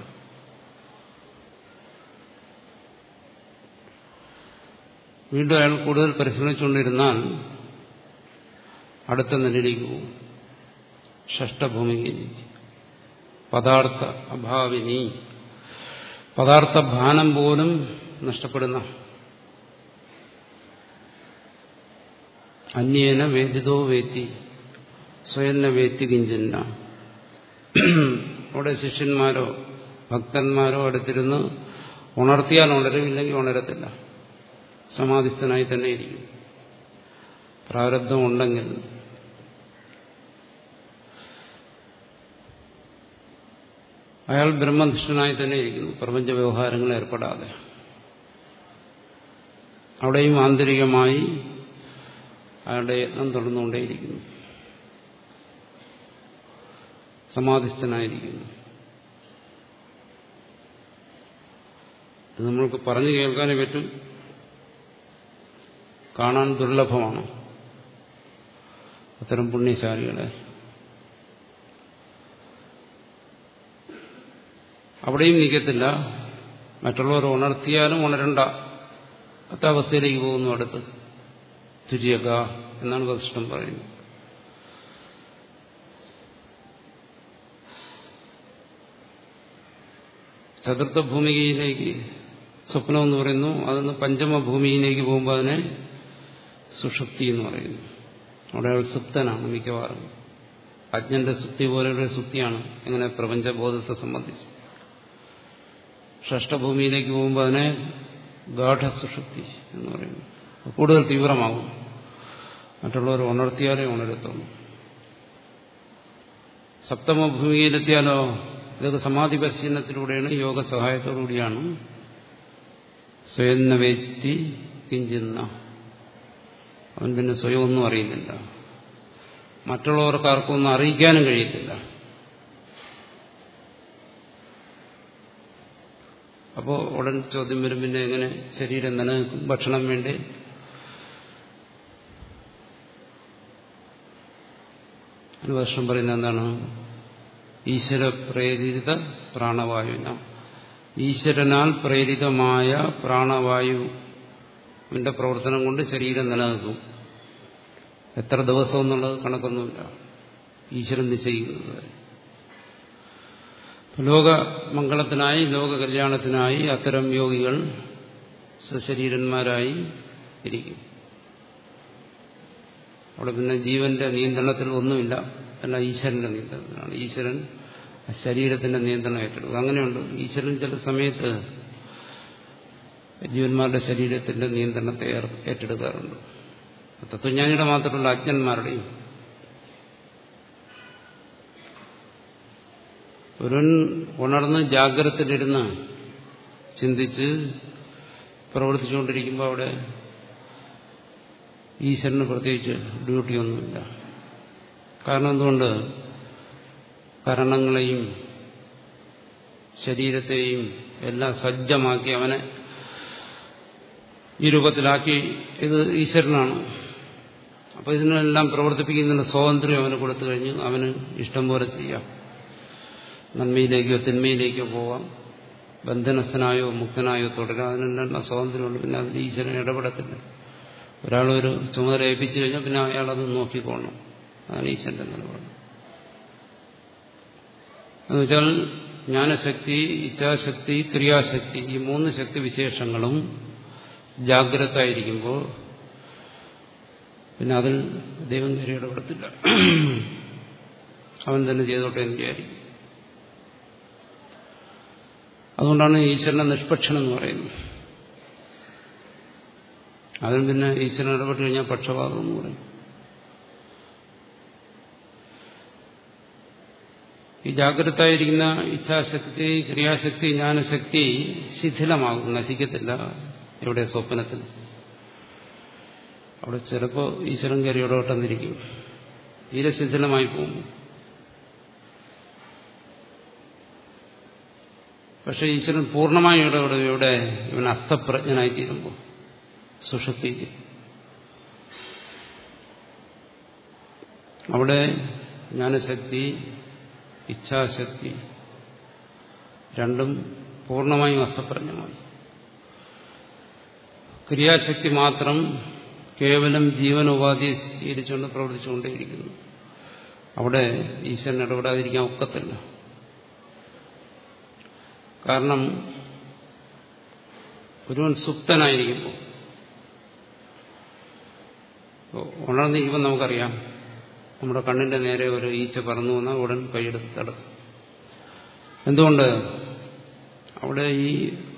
വീണ്ടും അയാൾ കൂടുതൽ പരിശ്രമിച്ചുകൊണ്ടിരുന്നാൽ അടുത്ത നിലയിലേക്ക് പോകും ഷഷ്ടഭൂമികയിലേക്ക് പദാർത്ഥ അഭാവിനി പദാർത്ഥ ഭാനം പോലും നഷ്ടപ്പെടുന്ന അന്യേന വേദിതോ വേത്തി സ്വയന്ന വേത്തി കിഞ്ചിന്ന അവിടെ ശിഷ്യന്മാരോ ഭക്തന്മാരോ അടുത്തിരുന്ന് ഉണർത്തിയാൽ ഉണരും ഇല്ലെങ്കിൽ ഉണരത്തില്ല സമാധിസ്ഥനായി തന്നെ ഇരിക്കും പ്രാരബ്ധം ഉണ്ടെങ്കിൽ അയാൾ ബ്രഹ്മനിഷ്ഠനായി തന്നെ ഇരിക്കുന്നു പ്രപഞ്ച വ്യവഹാരങ്ങൾ ഏർപ്പെടാതെ അവിടെയും ആന്തരികമായി അയാളുടെ യത്നം തുടർന്നുകൊണ്ടേയിരിക്കുന്നു സമാധിസ്ഥനായിരിക്കുന്നു ഇത് നമ്മൾക്ക് പറഞ്ഞു കേൾക്കാനേ പറ്റും കാണാൻ ദുർലഭമാണ് അത്തരം പുണ്യശാലികളെ അവിടെയും നിൽക്കത്തില്ല മറ്റുള്ളവർ ഉണർത്തിയാലും ഉണരണ്ട അത്ത അവസ്ഥയിലേക്ക് പോകുന്നു അടുത്ത് തുര്യക എന്നാണ് വസിഷ്ഠം പറയുന്നത് ചതുർത്ഥ ഭൂമികയിലേക്ക് സ്വപ്നം എന്ന് പറയുന്നു അതൊന്ന് പഞ്ചമ ഭൂമിയിലേക്ക് പോകുമ്പോൾ അതിനെ സുഷുപ്തി എന്ന് പറയുന്നു അവിടെ അയാൾ സുപ്തനാണ് മിക്കവാറും അജ്ഞന്റെ സുപ്തി പോലെയുള്ള സുപ്തിയാണ് എങ്ങനെ പ്രപഞ്ചബോധത്തെ സംബന്ധിച്ച് ഷഷ്ടഭൂമിയിലേക്ക് പോകുമ്പോൾ അതിനെ ഗാഠസുഷുപ്തി എന്ന് പറയുന്നു കൂടുതൽ തീവ്രമാകും മറ്റുള്ളവർ ഉണർത്തിയാലേ ഉണരത്തുള്ളൂ സപ്തമഭൂമിയിലെത്തിയാലോ ഇതൊക്കെ സമാധി പരിശീലനത്തിലൂടെയാണ് യോഗ സഹായത്തോടുകൂടിയാണ് സ്വയം വ്യക്തി കിഞ്ചിന്ന അവൻ പിന്നെ സ്വയം ഒന്നും അറിയുന്നില്ല മറ്റുള്ളവർക്ക് ആർക്കൊന്നും അറിയിക്കാനും കഴിയത്തില്ല അപ്പോൾ ഉടൻ ചോദ്യം വരും പിന്നെ എങ്ങനെ ശരീരം നിലനിൽക്കും ഭക്ഷണം വേണ്ടേ ഭക്ഷണം പറയുന്നത് എന്താണ് ഈശ്വര പ്രേരിത പ്രാണവായുന ഈശ്വരനാൽ പ്രേരിതമായ പ്രാണവായുവിന്റെ പ്രവർത്തനം കൊണ്ട് ശരീരം നിലനിൽക്കും എത്ര ദിവസം എന്നുള്ളത് കണക്കൊന്നുമില്ല ഈശ്വരൻ നിശ്ചയിക്കുന്നത് ലോകമംഗളത്തിനായി ലോക കല്യാണത്തിനായി അത്തരം യോഗികൾ സശരീരന്മാരായി ഇരിക്കും അവിടെ പിന്നെ ജീവന്റെ നിയന്ത്രണത്തിൽ ഒന്നുമില്ല എല്ലാം ഈശ്വരന്റെ നിയന്ത്രണത്തിലാണ് ഈശ്വരൻ ശരീരത്തിന്റെ നിയന്ത്രണം ഏറ്റെടുക്കും അങ്ങനെയുണ്ട് ഈശ്വരൻ ചില സമയത്ത് ജീവന്മാരുടെ ശരീരത്തിന്റെ നിയന്ത്രണത്തെ ഏറ്റെടുക്കാറുണ്ട് തത്വജ്ഞാനിയുടെ മാത്രമല്ല അജ്ഞന്മാരുടെയും ഒരുവൻ ഉണർന്ന് ജാഗ്രതയിലിരുന്ന് ചിന്തിച്ച് പ്രവർത്തിച്ചുകൊണ്ടിരിക്കുമ്പോൾ അവിടെ ഈശ്വരന് പ്രത്യേകിച്ച് ഡ്യൂട്ടിയൊന്നുമില്ല കാരണം എന്തുകൊണ്ട് കരണങ്ങളെയും ശരീരത്തെയും എല്ലാം സജ്ജമാക്കി അവനെ ഈ രൂപത്തിലാക്കി ഇത് ഈശ്വരനാണ് അപ്പോൾ ഇതിനെല്ലാം പ്രവർത്തിപ്പിക്കുന്നതിന് സ്വാതന്ത്ര്യം അവന് കൊടുത്തു കഴിഞ്ഞു അവന് ഇഷ്ടം പോലെ ചെയ്യാം നന്മയിലേക്കോ തിന്മയിലേക്കോ പോവാം ബന്ധനസ്ഥനായോ മുക്തനായോ തുടരാം അതിനെല്ലാം സ്വാതന്ത്ര്യമുണ്ട് പിന്നെ അതിൽ ഈശ്വരൻ ഇടപെടത്തില്ല ഒരാളൊരു ചുമതല ഏൽപ്പിച്ചു കഴിഞ്ഞാൽ പിന്നെ അയാളത് നോക്കിക്കോണം അതാണ് ഈശ്വരന്റെ നിലപാട് എന്നുവെച്ചാൽ ജ്ഞാനശക്തി ഇച്ഛാശക്തി ക്രിയാശക്തി ഈ മൂന്ന് ശക്തി വിശേഷങ്ങളും ജാഗ്രത ആയിരിക്കുമ്പോൾ പിന്നെ അതിൽ ദൈവം കയറി ഇടപെടത്തില്ല അവൻ തന്നെ ചെയ്തോട്ടെ എന്ന് വിചാരിക്കും അതുകൊണ്ടാണ് ഈശ്വരനെ നിഷ്പക്ഷൻ എന്ന് പറയുന്നത് അതിന് പിന്നെ ഈശ്വരൻ ഇടപെട്ട് കഴിഞ്ഞാൽ പക്ഷപാതം എന്ന് പറയും ഈ ജാഗ്രതായിരിക്കുന്ന ഇച്ഛാശക്തി ക്രിയാശക്തി ജ്ഞാനശക്തി ശിഥിലമാകും നശിക്കത്തില്ല എവിടെ സ്വപ്നത്തിൽ അവിടെ ചിലപ്പോൾ ഈശ്വരൻ കയറി ഇടപെട്ടെന്നിരിക്കും തീരെ ശിഥിലമായി പോകും പക്ഷെ ഈശ്വരൻ പൂർണ്ണമായും ഇടപെടും ഇവിടെ ഇവൻ അസ്തപ്രജ്ഞനായി തീരുമ്പോൾ സുഷുപ്തിക്ക് അവിടെ ജ്ഞാനശക്തി ഇച്ഛാശക്തി രണ്ടും പൂർണ്ണമായും അസ്തപ്രജ്ഞമായി ക്രിയാശക്തി മാത്രം കേവലം ജീവനോപാധിയെ സ്വീകരിച്ചുകൊണ്ട് പ്രവർത്തിച്ചുകൊണ്ടേയിരിക്കുന്നു അവിടെ ഈശ്വരൻ ഇടപെടാതിരിക്കാൻ ഒക്കത്തില്ല കാരണം ഒരുവൻ സുപ്തനായിരിക്കുമ്പോൾ ഉണർന്നിരിക്കുമ്പോൾ നമുക്കറിയാം നമ്മുടെ കണ്ണിന്റെ നേരെ ഒരു ഈച്ച പറന്നു വന്നാൽ ഉടൻ കൈയെടുത്ത് തടുക്കും എന്തുകൊണ്ട് അവിടെ ഈ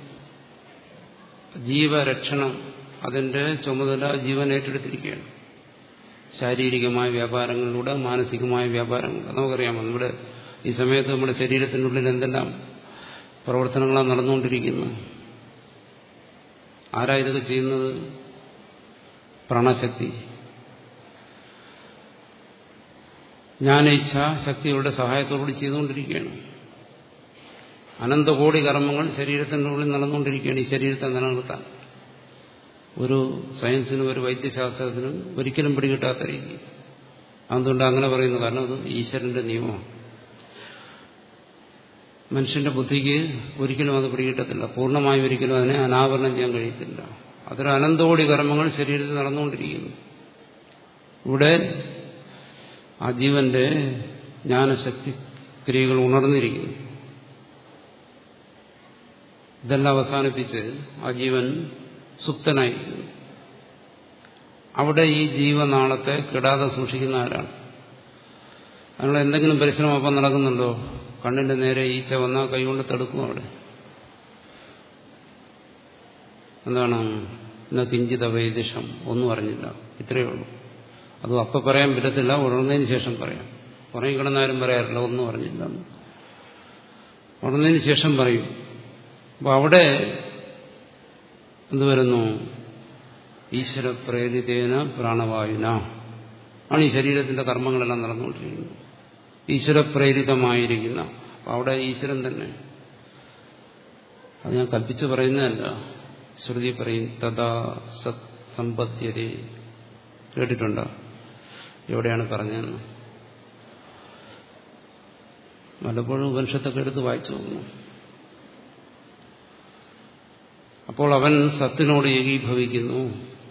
ജീവരക്ഷണം അതിന്റെ ചുമതല ജീവൻ ഏറ്റെടുത്തിരിക്കുകയാണ് ശാരീരികമായ വ്യാപാരങ്ങളിലൂടെ മാനസികമായ വ്യാപാരങ്ങൾ നമുക്കറിയാം നമ്മുടെ ഈ സമയത്ത് നമ്മുടെ ശരീരത്തിനുള്ളിൽ എന്തെല്ലാം പ്രവർത്തനങ്ങളാണ് നടന്നുകൊണ്ടിരിക്കുന്നത് ആരാ ഇതൊക്കെ ചെയ്യുന്നത് പ്രാണശക്തി ജ്ഞാനേച്ഛ ശക്തിയുടെ സഹായത്തോടുകൂടി ചെയ്തുകൊണ്ടിരിക്കുകയാണ് അനന്തകോടി കർമ്മങ്ങൾ ശരീരത്തിൻ്റെ ഉള്ളിൽ നടന്നുകൊണ്ടിരിക്കുകയാണ് ഈ ശരീരത്തെ നിലനിർത്താൻ ഒരു സയൻസിനും ഒരു വൈദ്യശാസ്ത്രത്തിനും ഒരിക്കലും പിടികിട്ടാത്ത രീതി അതുകൊണ്ട് അങ്ങനെ പറയുന്നു കാരണം അത് ഈശ്വരന്റെ നിയമമാണ് മനുഷ്യന്റെ ബുദ്ധിക്ക് ഒരിക്കലും അത് പിടികിട്ടത്തില്ല പൂർണ്ണമായും ഒരിക്കലും അതിനെ അനാവരണം ചെയ്യാൻ കഴിയത്തില്ല അതൊരു അനന്തകോടി കർമ്മങ്ങൾ ശരീരത്തിൽ നടന്നുകൊണ്ടിരിക്കുന്നു ഇവിടെ ആ ജീവന്റെ ജ്ഞാനശക്തി ക്രിയകൾ ഉണർന്നിരിക്കുന്നു ഇതെല്ലാം അവസാനിപ്പിച്ച് ആ ജീവൻ സുപ്തനായിരിക്കുന്നു അവിടെ ഈ ജീവനാളത്തെ കെടാതെ സൂക്ഷിക്കുന്ന ആരാണ് അതിനുള്ള എന്തെങ്കിലും പരിശ്രമം അപ്പം നടക്കുന്നുണ്ടോ കണ്ണിന്റെ നേരെ ഈച്ച വന്നാൽ കൈകൊണ്ട് തടുക്കും അവിടെ എന്താണ് ഇന്ന കിഞ്ചിത വൈദിഷം ഒന്നും അറിഞ്ഞില്ല ഇത്രയേ ഉള്ളൂ അതും അപ്പം പറയാൻ പറ്റത്തില്ല ഉണർന്നതിന് ശേഷം പറയാം ഉറങ്ങി കിടന്നാരും പറയാറില്ല ഒന്നും അറിഞ്ഞില്ല ഉണർന്നതിന് ശേഷം പറയും അപ്പൊ അവിടെ എന്ത് വരുന്നു ഈശ്വര പ്രേരിതേന പ്രാണവായുന ആണ് ഈ ശരീരത്തിന്റെ കർമ്മങ്ങളെല്ലാം നടന്നുകൊണ്ടിരിക്കുന്നത് ഈശ്വരപ്രേരിതമായിരിക്കുന്ന അവിടെ ഈശ്വരൻ തന്നെ അത് ഞാൻ കൽപ്പിച്ചു പറയുന്നതല്ല ശ്രുതി പറയും തഥാ സത് സമ്പദ്യതേ കേട്ടിട്ടുണ്ടോ എവിടെയാണ് പറഞ്ഞതെന്ന് പലപ്പോഴും ഉപനിഷത്തൊക്കെ എടുത്ത് വായിച്ചു നോക്കുന്നു അപ്പോൾ അവൻ സത്തിനോട് ഏകീഭവിക്കുന്നു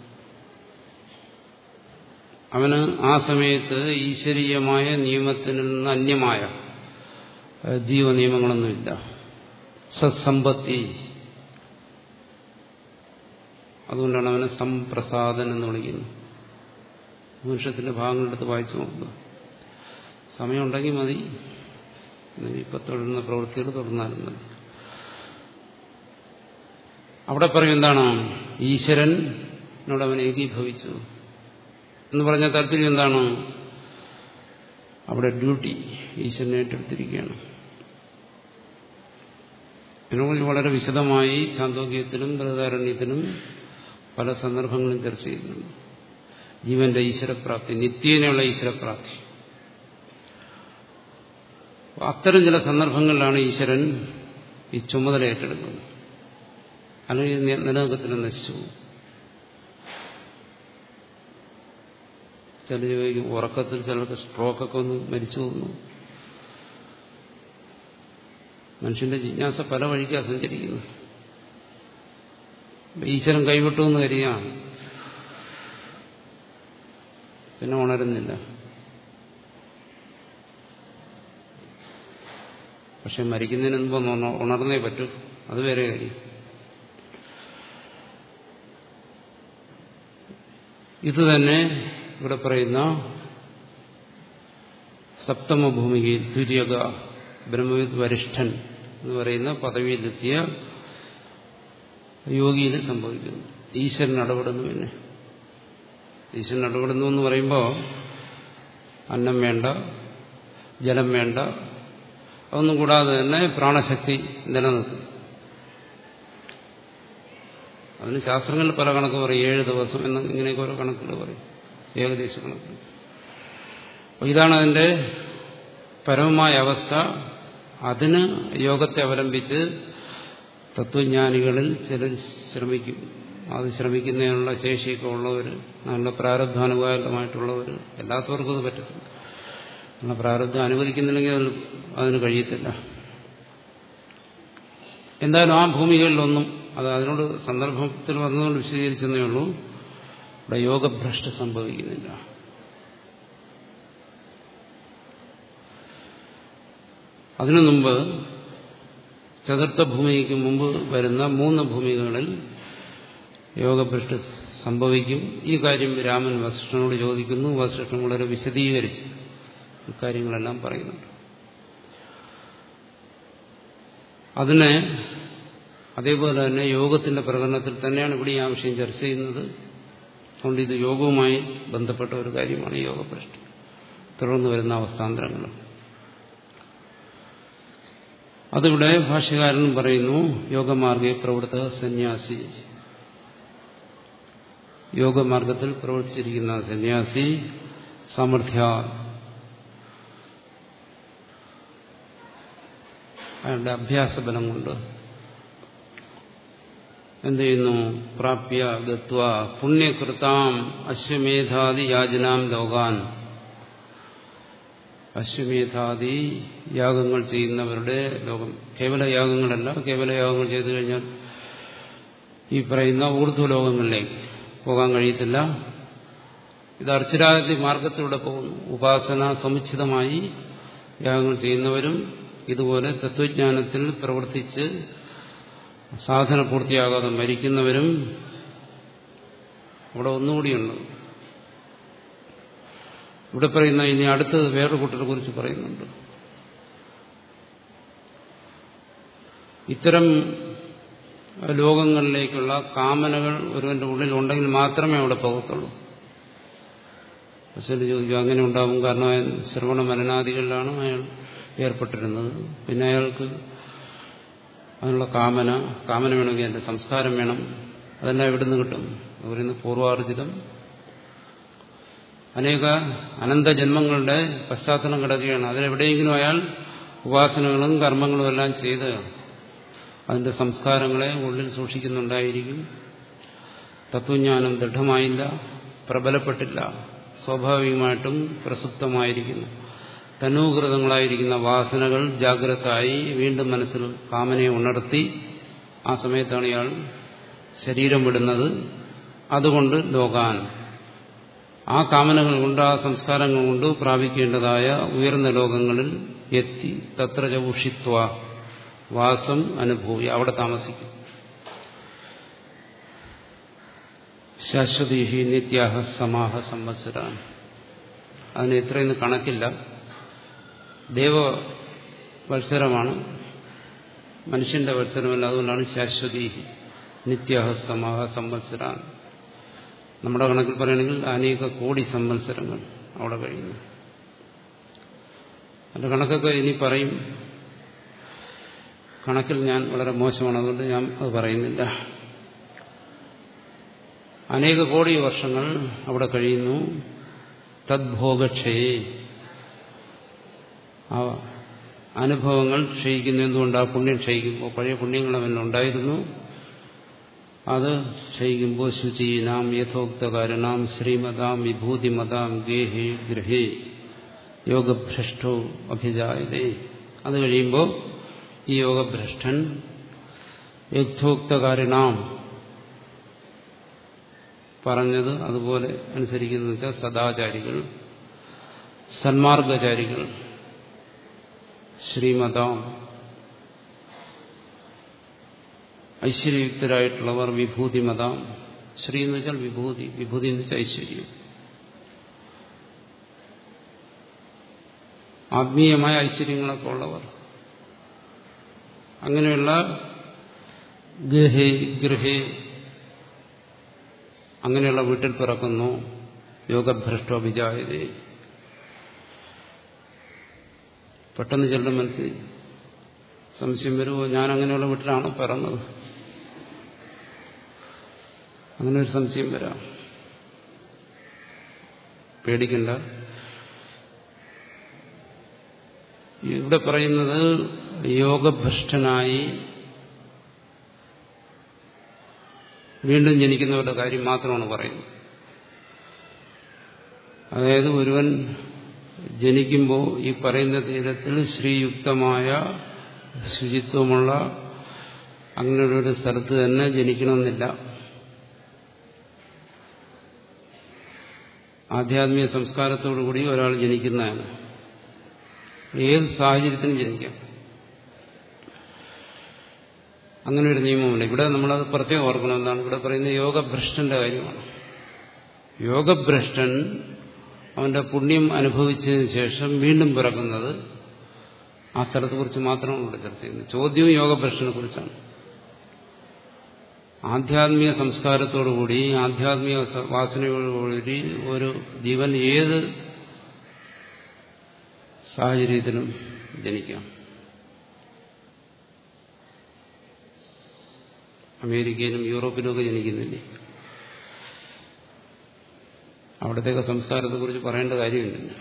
അവന് ആ സമയത്ത് ഈശ്വരീയമായ നിയമത്തിൽ നിന്ന് അന്യമായ ജീവനിയമങ്ങളൊന്നുമില്ല സത്സമ്പത്തി അതുകൊണ്ടാണ് അവനെ സംപ്രസാദൻ എന്ന് വിളിക്കുന്നത് ഉപനിഷത്തിന്റെ ഭാഗങ്ങളെടുത്ത് വായിച്ചു നോക്കുക സമയമുണ്ടെങ്കിൽ മതി ഇപ്പൊ തുടരുന്ന പ്രവൃത്തികൾ തുടർന്നാലും മതി അവിടെ പറയും എന്താണ് ഈശ്വരനോട് അവൻ ഏകീഭവിച്ചു എന്ന് പറഞ്ഞ താല്പര്യം എന്താണ് അവിടെ ഡ്യൂട്ടി ഈശ്വരനെ ഏറ്റെടുത്തിരിക്കുകയാണ് ഇതിനെക്കുറിച്ച് വളരെ വിശദമായി ചാന്തോക്യത്തിലും ബൃഹദാരണ്യത്തിലും പല സന്ദർഭങ്ങളും ചർച്ച ചെയ്യുന്നുണ്ട് ജീവന്റെ ഈശ്വരപ്രാപ്തി നിത്യേനയുള്ള ഈശ്വരപ്രാപ്തി അത്തരം ചില സന്ദർഭങ്ങളിലാണ് ഈശ്വരൻ ഈ ചുമതല ഏറ്റെടുക്കുന്നത് അല്ലെങ്കിൽ നിലനിൽക്കത്തിൽ നശിച്ചു ചില ചോദിക്കും ഉറക്കത്തിൽ ചിലർക്ക് സ്ട്രോക്കൊക്കെ ഒന്ന് മരിച്ചു പോകുന്നു മനുഷ്യന്റെ ജിജ്ഞാസ പല വഴിക്കാണ് സഞ്ചരിക്കുന്നു ഈശ്വരൻ കൈവിട്ടു എന്ന് കരുതിയാണ് പിന്നെ ഉണരുന്നില്ല പക്ഷെ മരിക്കുന്നതിന് മുമ്പ് ഉണർന്നേ പറ്റൂ അത് വേറെ കാര്യം ഇത് തന്നെ ഇവിടെ പറയുന്ന സപ്തമഭൂമികയിൽ തുര്യക ബ്രഹ്മവിദ് വരിഷ്ഠൻ എന്ന് പറയുന്ന പദവിയിലെത്തിയ യോഗിയിൽ സംഭവിക്കുന്നു ഈശ്വരൻ ഇടപെടുന്നു പിന്നെ ഈശ്വരൻ ഇടപെടുന്നു എന്ന് പറയുമ്പോൾ അന്നം വേണ്ട ജലം വേണ്ട അതൊന്നും കൂടാതെ തന്നെ പ്രാണശക്തി നിലനിൽക്കും അതിന് ശാസ്ത്രങ്ങളിൽ പല കണക്ക് പറയും ഏഴ് ദിവസം എന്ന് ഇങ്ങനെയൊക്കെ ഓരോ കണക്കുകൾ പറയും ഏകദേശ കണക്കുകൾ അപ്പോൾ ഇതാണ് അതിൻ്റെ പരമമായ അവസ്ഥ അതിന് യോഗത്തെ അവലംബിച്ച് തത്വജ്ഞാനികളിൽ ചിലർ ശ്രമിക്കും അത് ശ്രമിക്കുന്നതിനുള്ള ശേഷിയൊക്കെ ഉള്ളവർ നല്ല പ്രാരബ്ധാനുകൂലമായിട്ടുള്ളവർ എല്ലാത്തവർക്കും അത് പറ്റത്തില്ല നല്ല പ്രാരബ്ധം അനുവദിക്കുന്നില്ലെങ്കിൽ അതിന് അതിന് കഴിയത്തില്ല എന്തായാലും ആ ഭൂമികളിലൊന്നും അത് അതിനോട് സന്ദർഭത്തിൽ വന്നതുകൊണ്ട് വിശദീകരിച്ചെന്നേ ഉള്ളൂ ഇവിടെ യോഗഭ്രഷ്ട സംഭവിക്കുന്നില്ല അതിനു മുമ്പ് ചതുർത്ഥ ഭൂമിക്ക് മുമ്പ് വരുന്ന മൂന്ന് ഭൂമികളിൽ യോഗഭ്രഷ്ട സംഭവിക്കും ഈ കാര്യം രാമൻ വസിഷ്ഠനോട് ചോദിക്കുന്നു വസിഷ്ഠൻ വളരെ വിശദീകരിച്ച് ഇക്കാര്യങ്ങളെല്ലാം പറയുന്നുണ്ട് അതിനെ അതേപോലെ തന്നെ യോഗത്തിന്റെ പ്രകടനത്തിൽ തന്നെയാണ് ഇവിടെ ഈ ആവശ്യം ചർച്ച ചെയ്യുന്നത് അതുകൊണ്ട് ഇത് യോഗവുമായി ബന്ധപ്പെട്ട ഒരു കാര്യമാണ് യോഗഭ്രഷ്ടം തുടർന്ന് വരുന്ന അവസ്ഥാന്തരങ്ങൾ അതിവിടെ ഭാഷ്യകാരൻ പറയുന്നു യോഗമാർഗെ പ്രവൃത്ത സന്യാസി യോഗമാർഗത്തിൽ പ്രവർത്തിച്ചിരിക്കുന്ന സന്യാസി സമൃദ്ധ്യ അയാളുടെ അഭ്യാസബലം കൊണ്ട് എന്ത് ചെയ്യുന്നു പ്രാപ്യ ഗത്വ പുണ്യകൃതാം അശ്വമേധാദി യാചനാം ലോകാൻ അശ്വമേധാദി യാഗങ്ങൾ ചെയ്യുന്നവരുടെ ലോകം കേവല യാഗങ്ങളല്ല കേവല യാഗങ്ങൾ ചെയ്തു കഴിഞ്ഞാൽ ഈ പറയുന്ന ഊർധ്വലോകങ്ങളിലേക്ക് പോകാൻ കഴിയത്തില്ല ഇത് അർച്ചരാജി മാർഗത്തിലൂടെ പോകുന്നു ഉപാസന സമുച്ചിതമായി യാഗങ്ങൾ ചെയ്യുന്നവരും ഇതുപോലെ തത്വജ്ഞാനത്തിൽ പ്രവർത്തിച്ച് സാധന പൂർത്തിയാകാതെ മരിക്കുന്നവരും അവിടെ ഒന്നുകൂടിയുണ്ട് ഇവിടെ പറയുന്ന ഇനി അടുത്തത് വേറൊരു കൂട്ടരെ കുറിച്ച് പറയുന്നുണ്ട് ഇത്തരം ലോകങ്ങളിലേക്കുള്ള കാമനകൾ ഒരുവന്റെ ഉള്ളിൽ ഉണ്ടെങ്കിൽ മാത്രമേ അവിടെ പോകത്തുള്ളൂ പക്ഷേ ചോദിക്കും അങ്ങനെ ഉണ്ടാവും കാരണം അയാൾ ശ്രവണ മനനാദികളിലാണ് അയാൾ ഏർപ്പെട്ടിരുന്നത് പിന്നെ അയാൾക്ക് അതിനുള്ള കാമന കാമന വേണമെങ്കിൽ അതിന്റെ സംസ്കാരം വേണം അതെല്ലാം എവിടെ നിന്ന് കിട്ടും പറയുന്നത് പൂർവാർജിതം അനേക അനന്ത ജന്മങ്ങളുടെ പശ്ചാത്തലം കിടക്കുകയാണ് അതിലെവിടെയെങ്കിലും അയാൾ ഉപാസനകളും കർമ്മങ്ങളും എല്ലാം ചെയ്ത് അതിന്റെ സംസ്കാരങ്ങളെ ഉള്ളിൽ സൂക്ഷിക്കുന്നുണ്ടായിരിക്കും തത്വജ്ഞാനം ദൃഢമായില്ല പ്രബലപ്പെട്ടില്ല സ്വാഭാവികമായിട്ടും പ്രസുപ്തമായിരിക്കുന്നു തനൂകൃതങ്ങളായിരിക്കുന്ന വാസനകൾ ജാഗ്രതായി വീണ്ടും മനസ്സിൽ കാമനയെ ഉണർത്തി ആ സമയത്താണ് ഇയാൾ ശരീരം വിടുന്നത് അതുകൊണ്ട് ലോകാൻ ആ കാമനകൾ കൊണ്ട് ആ സംസ്കാരങ്ങൾ കൊണ്ട് പ്രാപിക്കേണ്ടതായ ഉയർന്ന ലോകങ്ങളിൽ എത്തി തത്ര ഉഷിത്വ വാസം അനുഭൂതി അവിടെ താമസിക്കും ശാശ്വതീഹി നിത്യാഹ സമാഹ സംവത്സരാൻ അതിന് ഇത്രയൊന്നും കണക്കില്ല ദേവ വത്സരമാണ് മനുഷ്യന്റെ വത്സരമല്ല അതുകൊണ്ടാണ് ശാശ്വതി നിത്യഹ സമാഹ സംവത്സരാൻ നമ്മുടെ കണക്കിൽ പറയുകയാണെങ്കിൽ അനേക കോടി സംവത്സരങ്ങൾ അവിടെ കഴിയുന്നു അതിന്റെ കണക്കൊക്കെ ഇനി പറയും കണക്കിൽ ഞാൻ വളരെ മോശമാണ് അതുകൊണ്ട് ഞാൻ അത് പറയുന്നില്ല അനേക കോടി വർഷങ്ങൾ അവിടെ കഴിയുന്നു തദ്ഭോഗക്ഷയെ ആ അനുഭവങ്ങൾ ക്ഷയിക്കുന്ന എന്തുകൊണ്ട് ആ പുണ്യം ക്ഷയിക്കുമ്പോൾ പഴയ പുണ്യങ്ങൾ അവനുണ്ടായിരുന്നു അത് ക്ഷയിക്കുമ്പോൾ ശുചീനാം യഥോക്തകാരണാം ശ്രീമതാം വിഭൂതിമതാം ഗേഹേ ഗൃഹേ യോഗഭ്രഷ്ടോ അഭിജായതേ അത് കഴിയുമ്പോൾ ഈ യോഗഭ്രഷ്ടൻ യഥോക്തകാരണാം പറഞ്ഞത് അതുപോലെ അനുസരിക്കുന്ന വെച്ചാൽ സദാചാരികൾ സന്മാർഗചാരികൾ ശ്രീമതാം ഐശ്വര്യയുക്തരായിട്ടുള്ളവർ വിഭൂതിമതാം ശ്രീ എന്ന് വെച്ചാൽ വിഭൂതി വിഭൂതി എന്ന് വെച്ചാൽ ഐശ്വര്യം ആത്മീയമായ ഐശ്വര്യങ്ങളൊക്കെ ഉള്ളവർ അങ്ങനെയുള്ള ഗൃഹേ ഗൃഹേ അങ്ങനെയുള്ള വീട്ടിൽ പിറക്കുന്നു യോഗഭ്രഷ്ടോ വിജായതേ പെട്ടെന്ന് ചിലരുടെ മനസ്സിൽ സംശയം വരുമോ ഞാൻ അങ്ങനെയുള്ള വീട്ടിലാണോ പിറന്നത് അങ്ങനെ ഒരു സംശയം വരാം പേടിക്കണ്ട ഇവിടെ പറയുന്നത് യോഗഭ്രഷ്ടനായി വീണ്ടും ജനിക്കുന്നവരുടെ കാര്യം മാത്രമാണ് പറയുന്നത് അതായത് ഒരുവൻ ജനിക്കുമ്പോൾ ഈ പറയുന്ന തീരത്തിൽ ശ്രീയുക്തമായ ശുചിത്വമുള്ള അങ്ങനെ ഒരു സ്ഥലത്ത് തന്നെ ജനിക്കണമെന്നില്ല ആധ്യാത്മിക സംസ്കാരത്തോടുകൂടി ഒരാൾ ജനിക്കുന്നതാണ് ഏത് സാഹചര്യത്തിനും ജനിക്കാം അങ്ങനെ ഒരു നിയമമുണ്ട് ഇവിടെ നമ്മളത് പ്രത്യേകം ഓർക്കണം എന്താണ് ഇവിടെ പറയുന്നത് യോഗഭ്രഷ്ടന്റെ കാര്യമാണ് യോഗഭ്രഷ്ടൻ അവന്റെ പുണ്യം അനുഭവിച്ചതിന് ശേഷം വീണ്ടും പിറക്കുന്നത് ആ സ്ഥലത്തെക്കുറിച്ച് മാത്രമാണ് ഇവിടെ ചർച്ച ചെയ്യുന്നത് ചോദ്യവും യോഗഭ്രഷ്ടനെ കുറിച്ചാണ് ആധ്യാത്മിക സംസ്കാരത്തോടുകൂടി ആധ്യാത്മിക വാസനയോടുകൂടി ഒരു ജീവൻ ഏത് സാഹചര്യത്തിലും ജനിക്കാം അമേരിക്കയിലും യൂറോപ്പിലും ഒക്കെ ജനിക്കുന്നില്ലേ അവിടത്തേക്ക് സംസ്കാരത്തെക്കുറിച്ച് പറയേണ്ട കാര്യമില്ല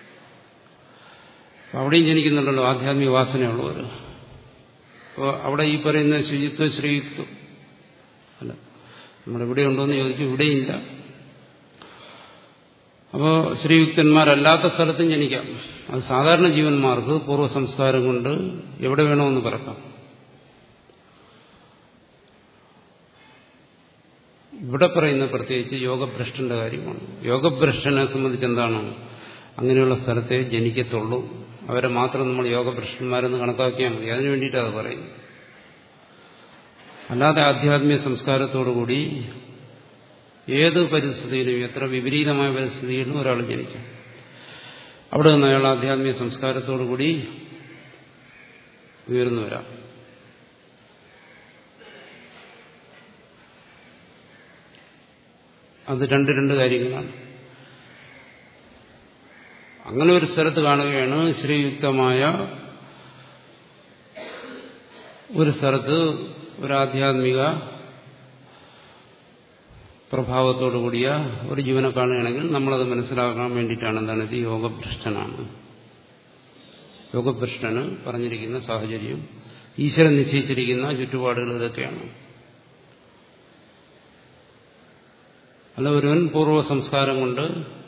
അവിടെയും ജനിക്കുന്നുണ്ടല്ലോ ആധ്യാത്മിക വാസനയുള്ളവർ അപ്പോൾ അവിടെ ഈ പറയുന്ന ശുചിത്വ ശ്രീയുക്തം അല്ല നമ്മുടെ ഇവിടെ ഉണ്ടോയെന്ന് ചോദിച്ചു ഇവിടെയില്ല അപ്പോൾ ശ്രീയുക്തന്മാരല്ലാത്ത സ്ഥലത്തും ജനിക്കാം അത് സാധാരണ ജീവന്മാർക്ക് പൂർവ്വ സംസ്കാരം കൊണ്ട് എവിടെ വേണമെന്ന് പറക്കാം ഇവിടെ പറയുന്ന പ്രത്യേകിച്ച് യോഗഭ്രഷ്ടന്റെ കാര്യമാണ് യോഗഭ്രഷ്ടനെ സംബന്ധിച്ച് എന്താണ് അങ്ങനെയുള്ള സ്ഥലത്തെ ജനിക്കത്തുള്ളൂ അവരെ മാത്രം നമ്മൾ യോഗഭ്രഷ്ടന്മാരെന്ന് കണക്കാക്കിയാൽ മതി അതിനു വേണ്ടിയിട്ടാണ് അത് പറയുന്നത് അല്ലാതെ ആധ്യാത്മിക സംസ്കാരത്തോടുകൂടി ഏത് പരിസ്ഥിതിയിലും എത്ര വിപരീതമായ പരിസ്ഥിതിയിലും ഒരാൾ ജനിക്കും അവിടെ നിന്ന് അയാൾ ആധ്യാത്മിക സംസ്കാരത്തോടുകൂടി ഉയർന്നു വരാം അത് രണ്ട് രണ്ട് കാര്യങ്ങളാണ് അങ്ങനെ ഒരു സ്ഥലത്ത് കാണുകയാണ് ശ്രീയുക്തമായ ഒരു സ്ഥലത്ത് ഒരു ആധ്യാത്മിക പ്രഭാവത്തോടു കൂടിയ ഒരു ജീവനെ കാണുകയാണെങ്കിൽ നമ്മളത് മനസ്സിലാക്കാൻ വേണ്ടിയിട്ടാണ് എന്താണ് ഇത് യോഗഭ്രഷ്ടനാണ് യോഗഭ്രഷ്ടന് പറഞ്ഞിരിക്കുന്ന സാഹചര്യം ഈശ്വരൻ നിശ്ചയിച്ചിരിക്കുന്ന ചുറ്റുപാടുകൾ ഇതൊക്കെയാണ് അല്ല ഒരുവൻ പൂർവ്വ സംസ്കാരം കൊണ്ട്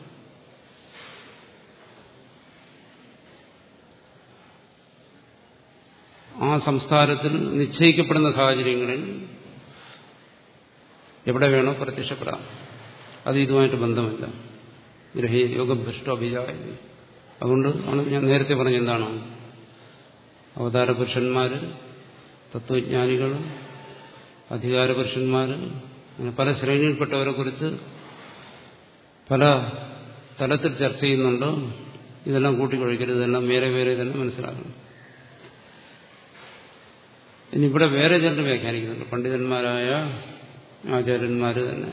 ആ സംസ്കാരത്തിൽ നിശ്ചയിക്കപ്പെടുന്ന സാഹചര്യങ്ങളിൽ എവിടെ വേണോ പ്രത്യക്ഷപ്പെടാം അത് ഇതുമായിട്ട് ബന്ധമില്ല ഗ്രഹീ യോഗഭ്രഷ്ടോഭിജായ അതുകൊണ്ട് ആണ് ഞാൻ നേരത്തെ പറഞ്ഞ എന്താണ് അവതാര പുരുഷന്മാർ തത്വജ്ഞാനികൾ അധികാര പുരുഷന്മാർ അങ്ങനെ പല ശ്രേണിയിൽപ്പെട്ടവരെ കുറിച്ച് പല തലത്തിൽ ചർച്ച ചെയ്യുന്നുണ്ട് ഇതെല്ലാം കൂട്ടിക്കൊഴിക്കരുത് ഇതെല്ലാം വേറെ വേറെ തന്നെ മനസ്സിലാക്കണം ഇനി ഇവിടെ വേറെ ചിലർ വ്യാഖ്യാനിക്കുന്നുണ്ട് പണ്ഡിതന്മാരായ ആചാര്യന്മാർ തന്നെ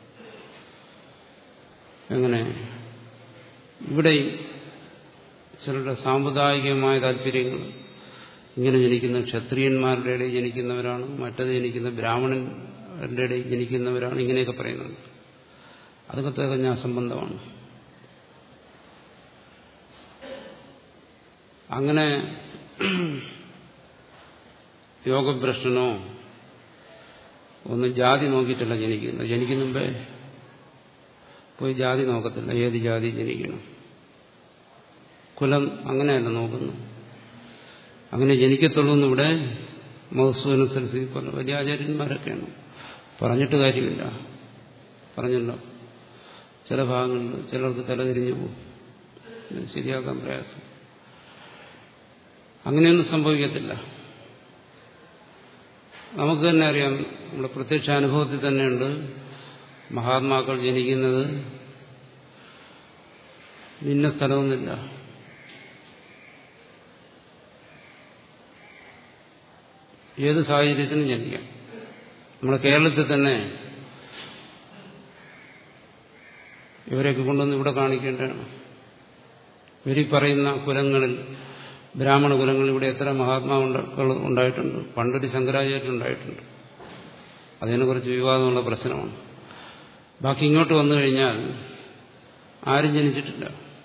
എങ്ങനെ ഇവിടെ ചിലരുടെ സാമുദായികമായ താല്പര്യങ്ങൾ ഇങ്ങനെ ജനിക്കുന്ന ക്ഷത്രിയന്മാരുടെ ഇടയിൽ ജനിക്കുന്നവരാണ് മറ്റത് ജനിക്കുന്ന ബ്രാഹ്മണന്റെ ഇടയിൽ ജനിക്കുന്നവരാണ് ഇങ്ങനെയൊക്കെ പറയുന്നുണ്ട് അതൊക്കെ തികഞ്ഞ അസംബന്ധമാണ് അങ്ങനെ യോഗഭ്രഷ്ടനോ ഒന്നും ജാതി നോക്കിയിട്ടല്ല ജനിക്കുന്നത് ജനിക്കുന്ന മുമ്പേ പോയി ജാതി നോക്കത്തില്ല ഏത് ജാതി ജനിക്കണം കുലം അങ്ങനെയല്ല നോക്കുന്നു അങ്ങനെ ജനിക്കത്തുള്ളൂ എന്നിവിടെ മഹസൂനുസരിച്ച് പറഞ്ഞ വലിയ ആചാര്യന്മാരൊക്കെയാണ് പറഞ്ഞിട്ട് കാര്യമില്ല പറഞ്ഞല്ലോ ചില ഭാഗങ്ങളിൽ ചിലർക്ക് തലതിരിഞ്ഞു പോകും ശരിയാക്കാൻ പ്രയാസം അങ്ങനെയൊന്നും സംഭവിക്കത്തില്ല നമുക്ക് തന്നെ അറിയാം നമ്മുടെ പ്രത്യക്ഷ അനുഭവത്തിൽ തന്നെയുണ്ട് മഹാത്മാക്കൾ ജനിക്കുന്നത് ഇന്ന സ്ഥലമൊന്നുമില്ല ഏത് സാഹചര്യത്തിനും ജനിക്കാം നമ്മുടെ കേരളത്തിൽ തന്നെ ഇവരെയൊക്കെ കൊണ്ടുവന്ന് ഇവിടെ കാണിക്കേണ്ടതാണ് ഇവരീ പറയുന്ന കുലങ്ങളിൽ ബ്രാഹ്മണ കുലങ്ങളിൽ ഇവിടെ എത്ര മഹാത്മാക്കൾ ഉണ്ടായിട്ടുണ്ട് പണ്ടൊരു ശങ്കരാചാര്യ ഉണ്ടായിട്ടുണ്ട് അതിനെക്കുറിച്ച് വിവാദമുള്ള പ്രശ്നമാണ് ബാക്കി ഇങ്ങോട്ട് വന്നു കഴിഞ്ഞാൽ ആരും ജനിച്ചിട്ടില്ല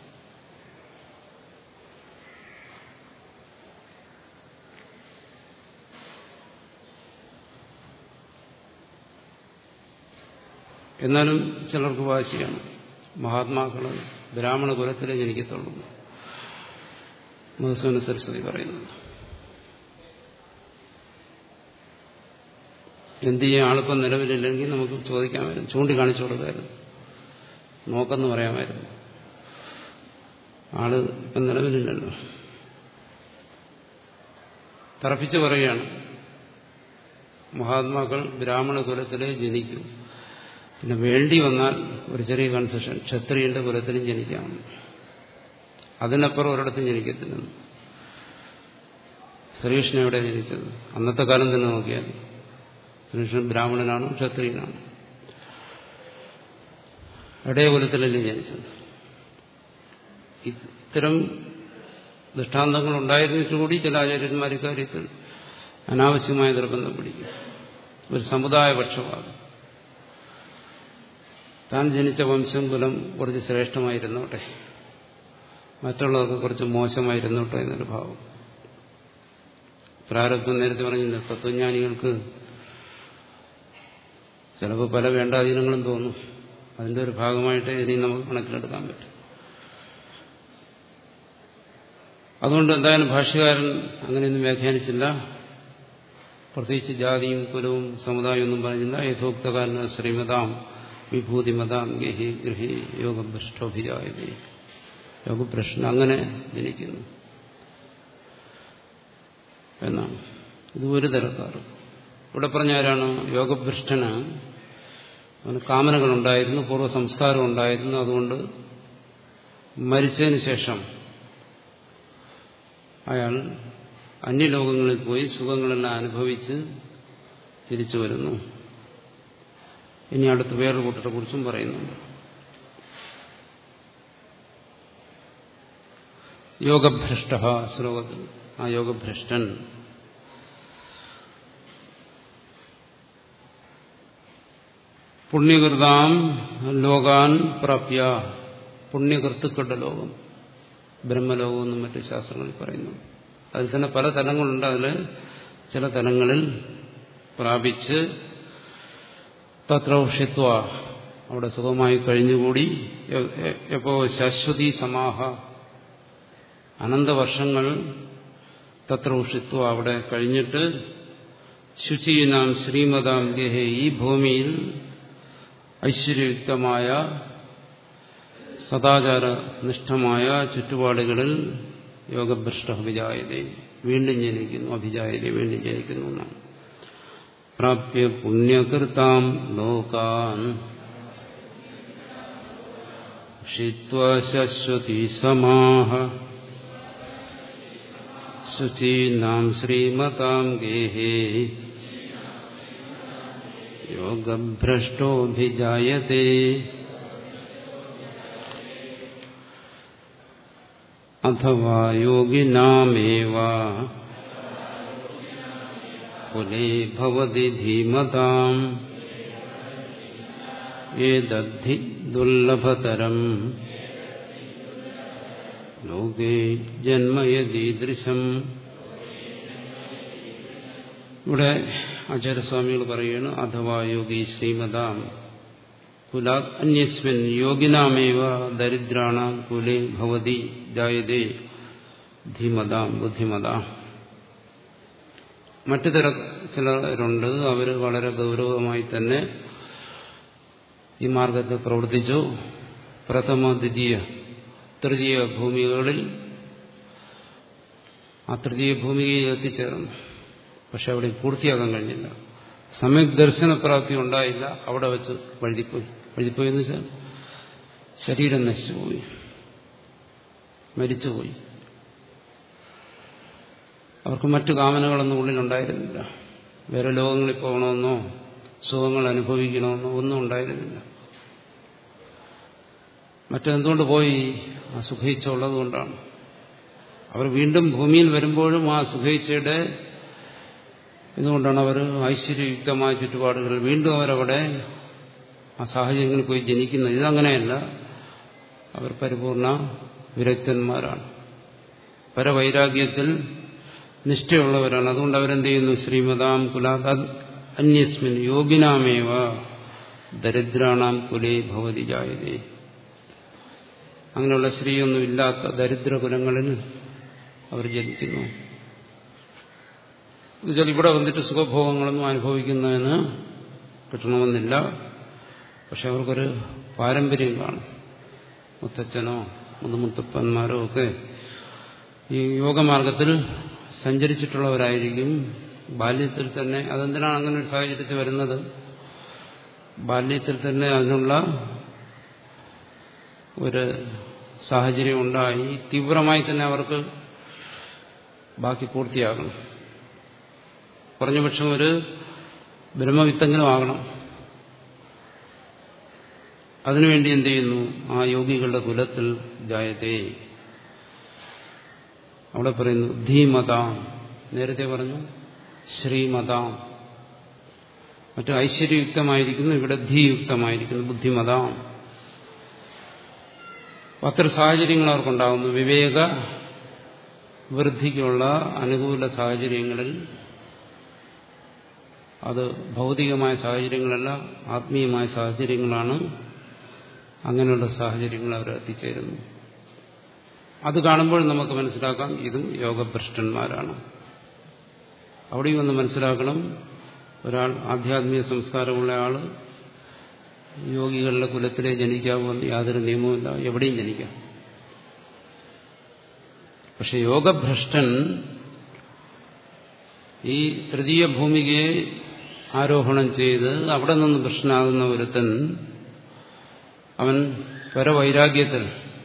എന്നാലും ചിലർക്ക് വാശിയാണ് മഹാത്മാക്കൾ ബ്രാഹ്മണ കുലത്തിലേ ജനിക്കത്തുള്ളൂ മധുസൂന സരസ്വതി പറയുന്നത് എന്ത് ചെയ്യാൻ ആളിപ്പം നിലവിലില്ലെങ്കിൽ നമുക്ക് ചോദിക്കാമായിരുന്നു ചൂണ്ടിക്കാണിച്ചു കൊടുക്കാമായിരുന്നു നോക്കെന്ന് പറയാമായിരുന്നു ആള് ഇപ്പം നിലവിലില്ലല്ലോ തറപ്പിച്ച് പറയുകയാണ് മഹാത്മാക്കൾ ബ്രാഹ്മണ കുലത്തിലേ ജനിക്കൂ പിന്നെ വേണ്ടി വന്നാൽ ഒരു ചെറിയ കൺസെഷൻ ക്ഷത്രിയന്റെ കുലത്തിലും ജനിക്കാം അതിനപ്പുറം ഒരിടത്തും ജനിക്കത്തില്ല ശ്രീകൃഷ്ണൻ എവിടെ ജനിച്ചത് അന്നത്തെ കാലം തന്നെ നോക്കിയാൽ ശ്രീകൃഷ്ണൻ ബ്രാഹ്മണനാണോ ക്ഷത്രിയനാണോ ഇടയ കുലത്തിലല്ലേ ജനിച്ചത് ഇത്തരം ദൃഷ്ടാന്തങ്ങൾ ഉണ്ടായിരുന്നിട്ട് കൂടി ചില ആചാര്യന്മാർ കാര്യത്തിൽ അനാവശ്യമായ നിർബന്ധം പിടിക്കും ഒരു സമുദായ പക്ഷപാതം താൻ ജനിച്ച വംശം കുലം കുറച്ച് ശ്രേഷ്ഠമായിരുന്നോട്ടെ മറ്റുള്ളതൊക്കെ കുറച്ച് മോശമായിരുന്നോട്ടെ എന്നൊരു ഭാവം പ്രാരബ്ധം നേരത്തെ പറഞ്ഞില്ല തത്വജ്ഞാനികൾക്ക് ചിലപ്പോൾ പല വേണ്ടാധീനങ്ങളും തോന്നും അതിന്റെ ഒരു ഭാഗമായിട്ട് ഇനി നമുക്ക് കണക്കിലെടുക്കാൻ പറ്റും അതുകൊണ്ട് എന്തായാലും ഭാഷ്യകാരൻ അങ്ങനെയൊന്നും വ്യാഖ്യാനിച്ചില്ല പ്രത്യേകിച്ച് ജാതിയും കുലവും സമുദായവും ഒന്നും പറഞ്ഞില്ല യഥോക്തകാരന് ശ്രീമതാം വിഭൂതിമതാം ഗഹി ഗൃഹി യോഗഭ്രഷ്ടോഭിജായതി യോഗഭ്രഷ്ടൻ അങ്ങനെ ജനിക്കുന്നു എന്നാണ് ഇത് ഒരു തരക്കാർ ഇവിടെ പറഞ്ഞ ആരാണ് യോഗഭ്രഷ്ടന് അവന് കാമനകളുണ്ടായിരുന്നു പൂർവ്വ സംസ്കാരം ഉണ്ടായിരുന്നു അതുകൊണ്ട് മരിച്ചതിന് ശേഷം അയാൾ അന്യലോകങ്ങളിൽ പോയി സുഖങ്ങളെല്ലാം അനുഭവിച്ച് തിരിച്ചു വരുന്നു ഇനി അടുത്ത് വേറൊരു കൂട്ടരെ കുറിച്ചും പറയുന്നുണ്ട് യോഗഭ്രഷ്ട ശ്ലോകത്തിൽ ആ യോഗഭ്രഷ്ടൻ പുണ്യകൃതാം ലോകാൻ പ്രാപ്യ പുണ്യകൃത്തുക്കളുടെ ലോകം ബ്രഹ്മലോകം എന്നും മറ്റ് ശാസ്ത്രങ്ങളിൽ പറയുന്നു അതിൽ തന്നെ പല തലങ്ങളുണ്ട് അതിൽ ചില തലങ്ങളിൽ പ്രാപിച്ച് തത്രൗഷിത്വ അവിടെ സുഖമായി കഴിഞ്ഞുകൂടി എപ്പോ ശാശ്വതി സമാഹ അനന്തവർഷങ്ങൾ തത്രൗഷിത്വ അവിടെ കഴിഞ്ഞിട്ട് ശുചീനാം ശ്രീമതാം ഗേഹെ ഈ ഭൂമിയിൽ ഐശ്വര്യയുക്തമായ സദാചാര നിഷ്ഠമായ ചുറ്റുപാടുകളിൽ യോഗഭ്രഷ്ട അഭിജായതേ വീണ്ടും ജനിക്കുന്നു അഭിജായതേ വീണ്ടും ജനിക്കുന്നു എന്നാണ് പ്രാപ്യ പുണ്യകൃതാം ലോകാൻ ഷിത്വാ ശശ്വതി സമാഹ ശുചീനാം ശ്രീമതാം ഗേഹേ യോഗഭ്രഷ്ടോഭിജായത്തെ അഥവാ യോഗിനാമേവ കുലേ ഭവതി ധീമതാം ഏതദ്ധി ദുർലഭതരം ലോകേ ജന്മയദീദൃശം ഇവിടെ ആചാര്യസ്വാമികൾ പറയുകയാണ് അഥവാ യോഗി ശ്രീമതാം കുലാത് അന്യസ്മിൻ യോഗിനാമേവ ദരിദ്രാണാം കുലേ ഭവതി ജായതേ ധീമതാം ബുദ്ധിമതാം മറ്റു തര ചിലരുണ്ട് അവർ വളരെ ഗൗരവമായി തന്നെ ഈ മാർഗത്തിൽ പ്രവർത്തിച്ചു പ്രഥമ ദ്വിതീയ തൃതീയ ഭൂമികകളിൽ ആ തൃതീയ ഭൂമികയിൽ എത്തിച്ചേർന്നു പക്ഷെ അവിടെ പൂർത്തിയാക്കാൻ കഴിഞ്ഞില്ല സമ്യക് ദർശനപ്രാപ്തി ഉണ്ടായില്ല അവിടെ വെച്ച് വഴുതിപ്പോയി വഴുതിപ്പോയി എന്ന് വെച്ചാൽ ശരീരം നശിച്ചുപോയി മരിച്ചുപോയി അവർക്ക് മറ്റു കാമനകളൊന്നും ഉള്ളിലുണ്ടായിരുന്നില്ല വേറെ ലോകങ്ങളിൽ പോകണമെന്നോ സുഖങ്ങൾ അനുഭവിക്കണമെന്നോ ഒന്നും ഉണ്ടായിരുന്നില്ല മറ്റെന്തുകൊണ്ട് പോയി ആ സുഖയിച്ച ഉള്ളതുകൊണ്ടാണ് അവർ വീണ്ടും ഭൂമിയിൽ വരുമ്പോഴും ആ സുഖയിച്ചയുടെ ഇതുകൊണ്ടാണ് അവർ ഐശ്വര്യയുക്തമായ ചുറ്റുപാടുകൾ വീണ്ടും അവരവിടെ ആ സാഹചര്യങ്ങളിൽ പോയി ജനിക്കുന്നത് ഇതങ്ങനെയല്ല അവർ പരിപൂർണ വിരക്തന്മാരാണ് പരവൈരാഗ്യത്തിൽ നിഷ്ഠയുള്ളവരാണ് അതുകൊണ്ട് അവരെന്ത് ചെയ്യുന്നു ശ്രീമതാം കുലാദ അന്യസ്മിൻ യോഗിനാമേവ ദരിദ്രാണാം കുലേ ഭവതി ജായതേ അങ്ങനെയുള്ള സ്ത്രീയൊന്നുമില്ലാത്ത ദരിദ്രകുലങ്ങളിൽ അവർ ജനിക്കുന്നു എന്നുവെച്ചാൽ ഇവിടെ വന്നിട്ട് സുഖഭോഗങ്ങളൊന്നും അനുഭവിക്കുന്നതിന് കിട്ടണമെന്നില്ല പക്ഷെ അവർക്കൊരു പാരമ്പര്യം കാണും മുത്തച്ഛനോ മുതുമുത്തപ്പന്മാരോ ഒക്കെ ഈ യോഗമാർഗത്തിൽ സഞ്ചരിച്ചിട്ടുള്ളവരായിരിക്കും ബാല്യത്തിൽ തന്നെ അതെന്തിനാണ് അങ്ങനെ ഒരു സാഹചര്യത്തിൽ വരുന്നത് ബാല്യത്തിൽ തന്നെ അതിനുള്ള ഒരു സാഹചര്യം ഉണ്ടായി തീവ്രമായി തന്നെ അവർക്ക് ബാക്കി പൂർത്തിയാകണം കുറഞ്ഞപക്ഷം ഒരു ബ്രഹ്മവിത്തെങ്കിലും ആകണം അതിനുവേണ്ടി എന്ത് ചെയ്യുന്നു ആ യോഗികളുടെ കുലത്തിൽ ജായതേ അവിടെ പറയുന്നു ധീമതാം നേരത്തെ പറഞ്ഞു ശ്രീമതാം മറ്റു ഐശ്വര്യയുക്തമായിരിക്കുന്നു ഇവിടെ ധീയുക്തമായിരിക്കുന്നു ബുദ്ധിമതാം അത്ര സാഹചര്യങ്ങൾ അവർക്കുണ്ടാകുന്നു വിവേക വൃദ്ധിക്കുള്ള അനുകൂല സാഹചര്യങ്ങളിൽ അത് ഭൗതികമായ സാഹചര്യങ്ങളല്ല ആത്മീയമായ സാഹചര്യങ്ങളാണ് അങ്ങനെയുള്ള സാഹചര്യങ്ങൾ അവർ എത്തിച്ചേരുന്നു അത് കാണുമ്പോൾ നമുക്ക് മനസ്സിലാക്കാം ഇതും യോഗഭ്രഷ്ടന്മാരാണ് അവിടെയും ഒന്ന് മനസ്സിലാക്കണം ഒരാൾ ആധ്യാത്മിക സംസ്കാരമുള്ള ആൾ യോഗികളുടെ കുലത്തിലെ ജനിക്കാവുമെന്ന് യാതൊരു നിയമവുമില്ല എവിടെയും ജനിക്കാം പക്ഷെ യോഗഭ്രഷ്ടൻ ഈ തൃതീയ ഭൂമികയെ ആരോഹണം ചെയ്ത് അവിടെ നിന്ന് ഭ്രഷ്ടനാകുന്ന ഒരുത്തൻ അവൻ പരവൈരാഗ്യത്തിൽ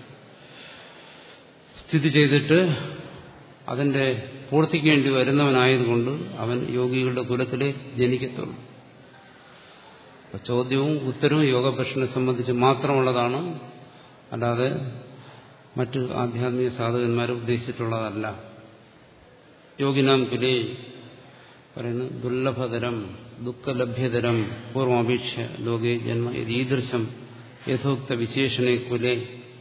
സ്ഥിതി ചെയ്തിട്ട് അതിന്റെ പൂർത്തിക്കേണ്ടി വരുന്നവനായതുകൊണ്ട് അവൻ യോഗികളുടെ കുലത്തിലെ ജനിക്കത്തുള്ളൂ ചോദ്യവും ഉത്തരവും യോഗഭക്ഷണെ സംബന്ധിച്ച് മാത്രമുള്ളതാണ് അല്ലാതെ മറ്റു ആധ്യാത്മിക സാധകന്മാർ ഉദ്ദേശിച്ചിട്ടുള്ളതല്ല യോഗിനാം കുലേ പറയുന്നു ദുർലഭതരം ദുഃഖലഭ്യതരം പൂർവമപേക്ഷ ലോകേ ജന്മ ഈദൃശം യഥോക്ത വിശേഷണേ കുലേ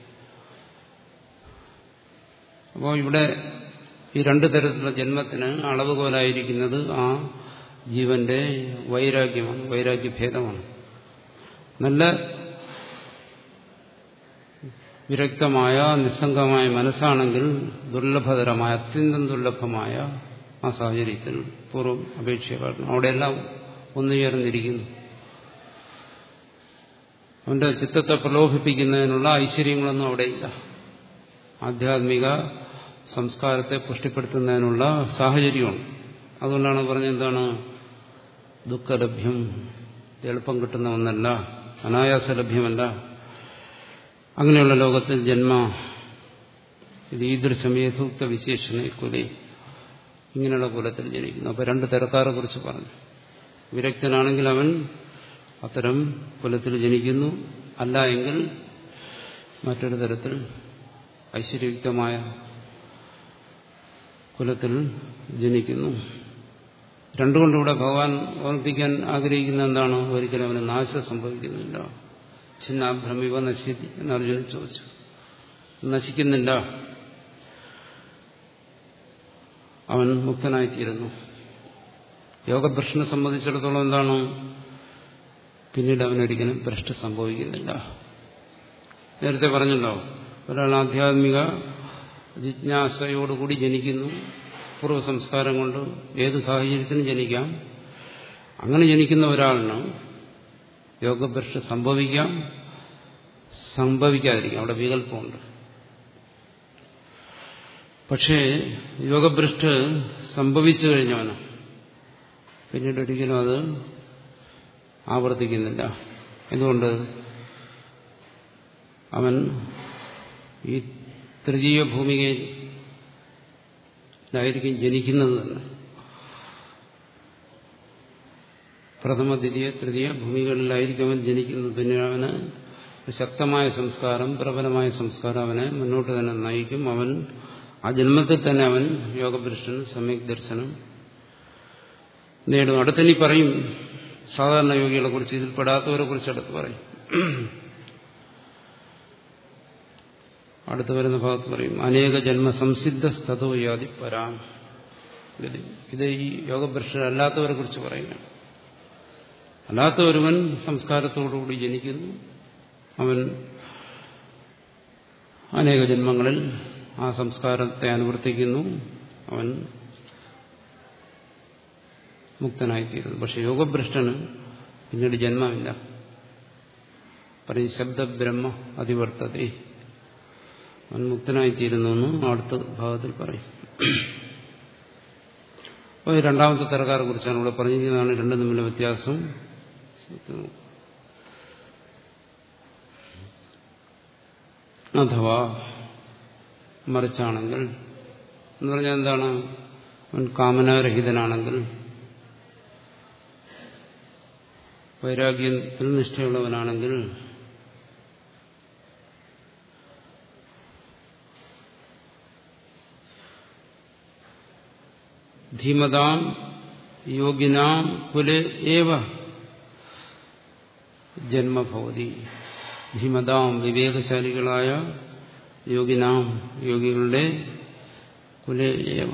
അപ്പോൾ ഇവിടെ ഈ രണ്ടു തരത്തിലുള്ള ജന്മത്തിന് അളവുകോലായിരിക്കുന്നത് ആ ജീവന്റെ വൈരാഗ്യമാണ് വൈരാഗ്യഭേദമാണ് നല്ല വിരക്തമായ നിസ്സംഗമായ മനസ്സാണെങ്കിൽ ദുർലഭതരമായ അത്യന്തം ദുർലഭമായ ആ സാഹചര്യത്തിൽ പൂർവ്വം അപേക്ഷ കാരണം അവിടെയെല്ലാം ഒന്നുചേർന്നിരിക്കുന്നു അവന്റെ ചിത്തത്തെ പ്രലോഭിപ്പിക്കുന്നതിനുള്ള ഐശ്വര്യങ്ങളൊന്നും അവിടെയില്ല ആധ്യാത്മിക സംസ്കാരത്തെ പുഷ്ടിപ്പെടുത്തുന്നതിനുള്ള സാഹചര്യമാണ് അതുകൊണ്ടാണ് പറഞ്ഞത് എന്താണ് ദുഃഖലഭ്യം എളുപ്പം കിട്ടുന്ന ഒന്നല്ല അനായാസലഭ്യമല്ല അങ്ങനെയുള്ള ലോകത്തിൽ ജന്മ ഇത് ഈദൃശം യഥോക്ത വിശേഷണ കുലേ ഇങ്ങനെയുള്ള കുലത്തിൽ ജനിക്കുന്നു അപ്പോൾ രണ്ട് തരക്കാരെ കുറിച്ച് പറഞ്ഞു വിരക്തനാണെങ്കിൽ അവൻ അത്തരം കുലത്തിൽ ജനിക്കുന്നു അല്ല എങ്കിൽ മറ്റൊരു തരത്തിൽ ഐശ്വര്യയുക്തമായ കുലത്തിൽ ജനിക്കുന്നു രണ്ടുകൊണ്ടിവിടെ ഭഗവാൻ ഓർമ്മിപ്പിക്കാൻ ആഗ്രഹിക്കുന്ന എന്താണ് ഒരിക്കലും അവന് നാശം സംഭവിക്കുന്നില്ല ഛിന്നാഭ്രമിവ നശ്യതി എന്ന് അർജുനൻ ചോദിച്ചു നശിക്കുന്നില്ല അവൻ മുക്തനായിത്തീരുന്നു യോഗഭ്രഷ്ടനെ സംബന്ധിച്ചിടത്തോളം എന്താണ് പിന്നീട് അവനൊരിക്കലും ഭ്രഷ്ട സംഭവിക്കുന്നില്ല നേരത്തെ പറഞ്ഞല്ലോ ഒരാൾ ആധ്യാത്മിക ജിജ്ഞാസയോടുകൂടി ജനിക്കുന്നു പൂർവ്വ സംസ്കാരം കൊണ്ട് ഏത് സാഹചര്യത്തിനും ജനിക്കാം അങ്ങനെ ജനിക്കുന്ന ഒരാളിന് യോഗഭ്രഷ്ട സംഭവിക്കാം സംഭവിക്കാതിരിക്കാം അവിടെ വികല്പമുണ്ട് പക്ഷേ യോഗഭ്രഷ്ട് സംഭവിച്ചു കഴിഞ്ഞവന് പിന്നീട് ഒരിക്കലും അത് ആവർത്തിക്കുന്നില്ല എന്തുകൊണ്ട് അവൻ ഈ തൃതീയ ഭൂമികയിലായിരിക്കും ജനിക്കുന്നത് തന്നെ പ്രഥമ ദ്വിതീയ തൃതീയ ഭൂമികളിലായിരിക്കും അവൻ ജനിക്കുന്നത് പിന്നെ അവന് ശക്തമായ സംസ്കാരം പ്രബലമായ സംസ്കാരം അവനെ മുന്നോട്ട് തന്നെ നയിക്കും അവൻ ആ ജന്മത്തിൽ തന്നെ അവൻ യോഗപുരുഷൻ സമ്യക് ദർശനം നേടും അടുത്തിനി പറയും സാധാരണ യോഗികളെ കുറിച്ച് ഇതിൽ പെടാത്തവരെ കുറിച്ച് അടുത്ത് പറയും അടുത്ത് വരുന്ന ഭാഗത്ത് പറയും അനേക ജന്മ സംസിദ്ധ സ്ഥതോ യാതി പരാം ഇത് ഈ യോഗപുരുഷരല്ലാത്തവരെ കുറിച്ച് പറയുകയാണ് അല്ലാത്ത ഒരുവൻ സംസ്കാരത്തോടുകൂടി ജനിക്കുന്നു അവൻ അനേക ജന്മങ്ങളിൽ ആ സംസ്കാരത്തെ അനുവർത്തിക്കുന്നു അവൻ മുക്തനായിത്തീരുന്നു പക്ഷെ യോഗഭ്രഷ്ടന് പിന്നീട് ജന്മമില്ല പറയും ശബ്ദബ്രഹ്മ അതിവർത്തതേ അവൻ മുക്തനായിത്തീരുന്നു എന്ന് അടുത്ത ഭാഗത്തിൽ പറയും അപ്പോൾ ഈ രണ്ടാമത്തെ തരക്കാരെ കുറിച്ചാണ് ഇവിടെ പറഞ്ഞിരിക്കുന്നതാണ് രണ്ടും തമ്മിലെ വ്യത്യാസം അഥവാ മറിച്ചാണെങ്കിൽ എന്ന് പറഞ്ഞാൽ എന്താണ് അവൻ കാമനാരഹിതനാണെങ്കിൽ വൈരാഗ്യത്തിൽ നിഷ്ഠയുള്ളവനാണെങ്കിൽ ധീമതാം യോഗിനാം കുലെ ഏവ ജന്മഭവതി ധീമതാം വിവേകശാലികളായ യോഗിനാം യോഗികളുടെ കുലെ ഏവ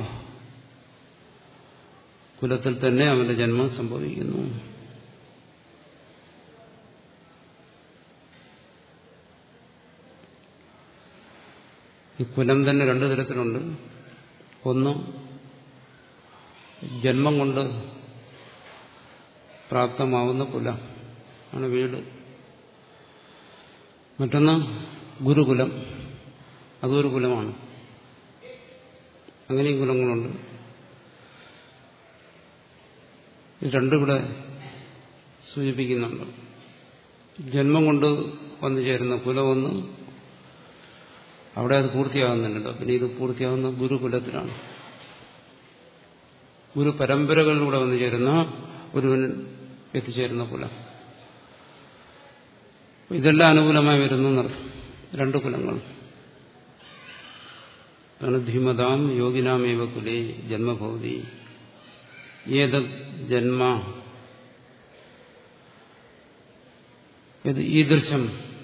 കുലത്തിൽ തന്നെ അവന്റെ ജന്മം സംഭവിക്കുന്നു ഈ കുലം തന്നെ രണ്ടു തരത്തിലുണ്ട് ഒന്ന് ജന്മം കൊണ്ട് പ്രാപ്തമാവുന്ന കുലം ആണ് വീട് മറ്റൊന്ന് ഗുരുകുലം അതൊരു കുലമാണ് അങ്ങനെയും കുലങ്ങളുണ്ട് രണ്ടും ഇവിടെ സൂചിപ്പിക്കുന്നുണ്ട് ജന്മം കൊണ്ട് വന്നു ചേരുന്ന കുലമൊന്ന് അവിടെ അത് പൂർത്തിയാകുന്നുണ്ടല്ലോ പിന്നെ ഇത് പൂർത്തിയാകുന്ന ഗുരുകുലത്തിലാണ് ഗുരു പരമ്പരകളിലൂടെ വന്നു ചേരുന്ന ഒരുവൻ എത്തിച്ചേരുന്ന കുലം ഇതെല്ലാം അനുകൂലമായി വരുന്നു എന്നർത്ഥം രണ്ട് കുലങ്ങൾ അതാണ് ധീമതാം യോഗിനാമേവ കുലേ ജന്മഭവതി ഏത് ജന്മ ഈദൃശം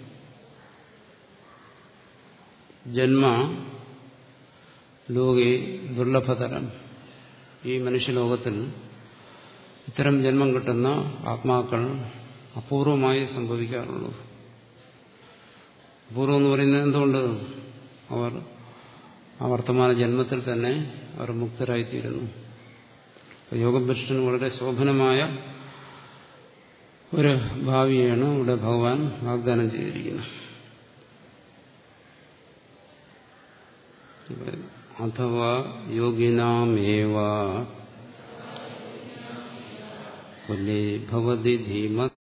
ജന്മ ലോകെ ദുർലഭതരം ഈ മനുഷ്യലോകത്തിൽ ഇത്തരം ജന്മം കിട്ടുന്ന ആത്മാക്കൾ അപൂർവമായി സംഭവിക്കാറുള്ളൂ അപൂർവം എന്ന് പറയുന്നത് എന്തുകൊണ്ട് അവർ ആ വർത്തമാന ജന്മത്തിൽ തന്നെ അവർ മുക്തരായിത്തീരുന്നു യോഗഭ്രഷ്ടന് വളരെ ശോഭനമായ ഒരു ഭാവിയാണ് ഇവിടെ ഭഗവാൻ വാഗ്ദാനം ചെയ്തിരിക്കുന്നത് അഥവാ യോഗിനാമേവ കുലേ ഭവതി ധീമ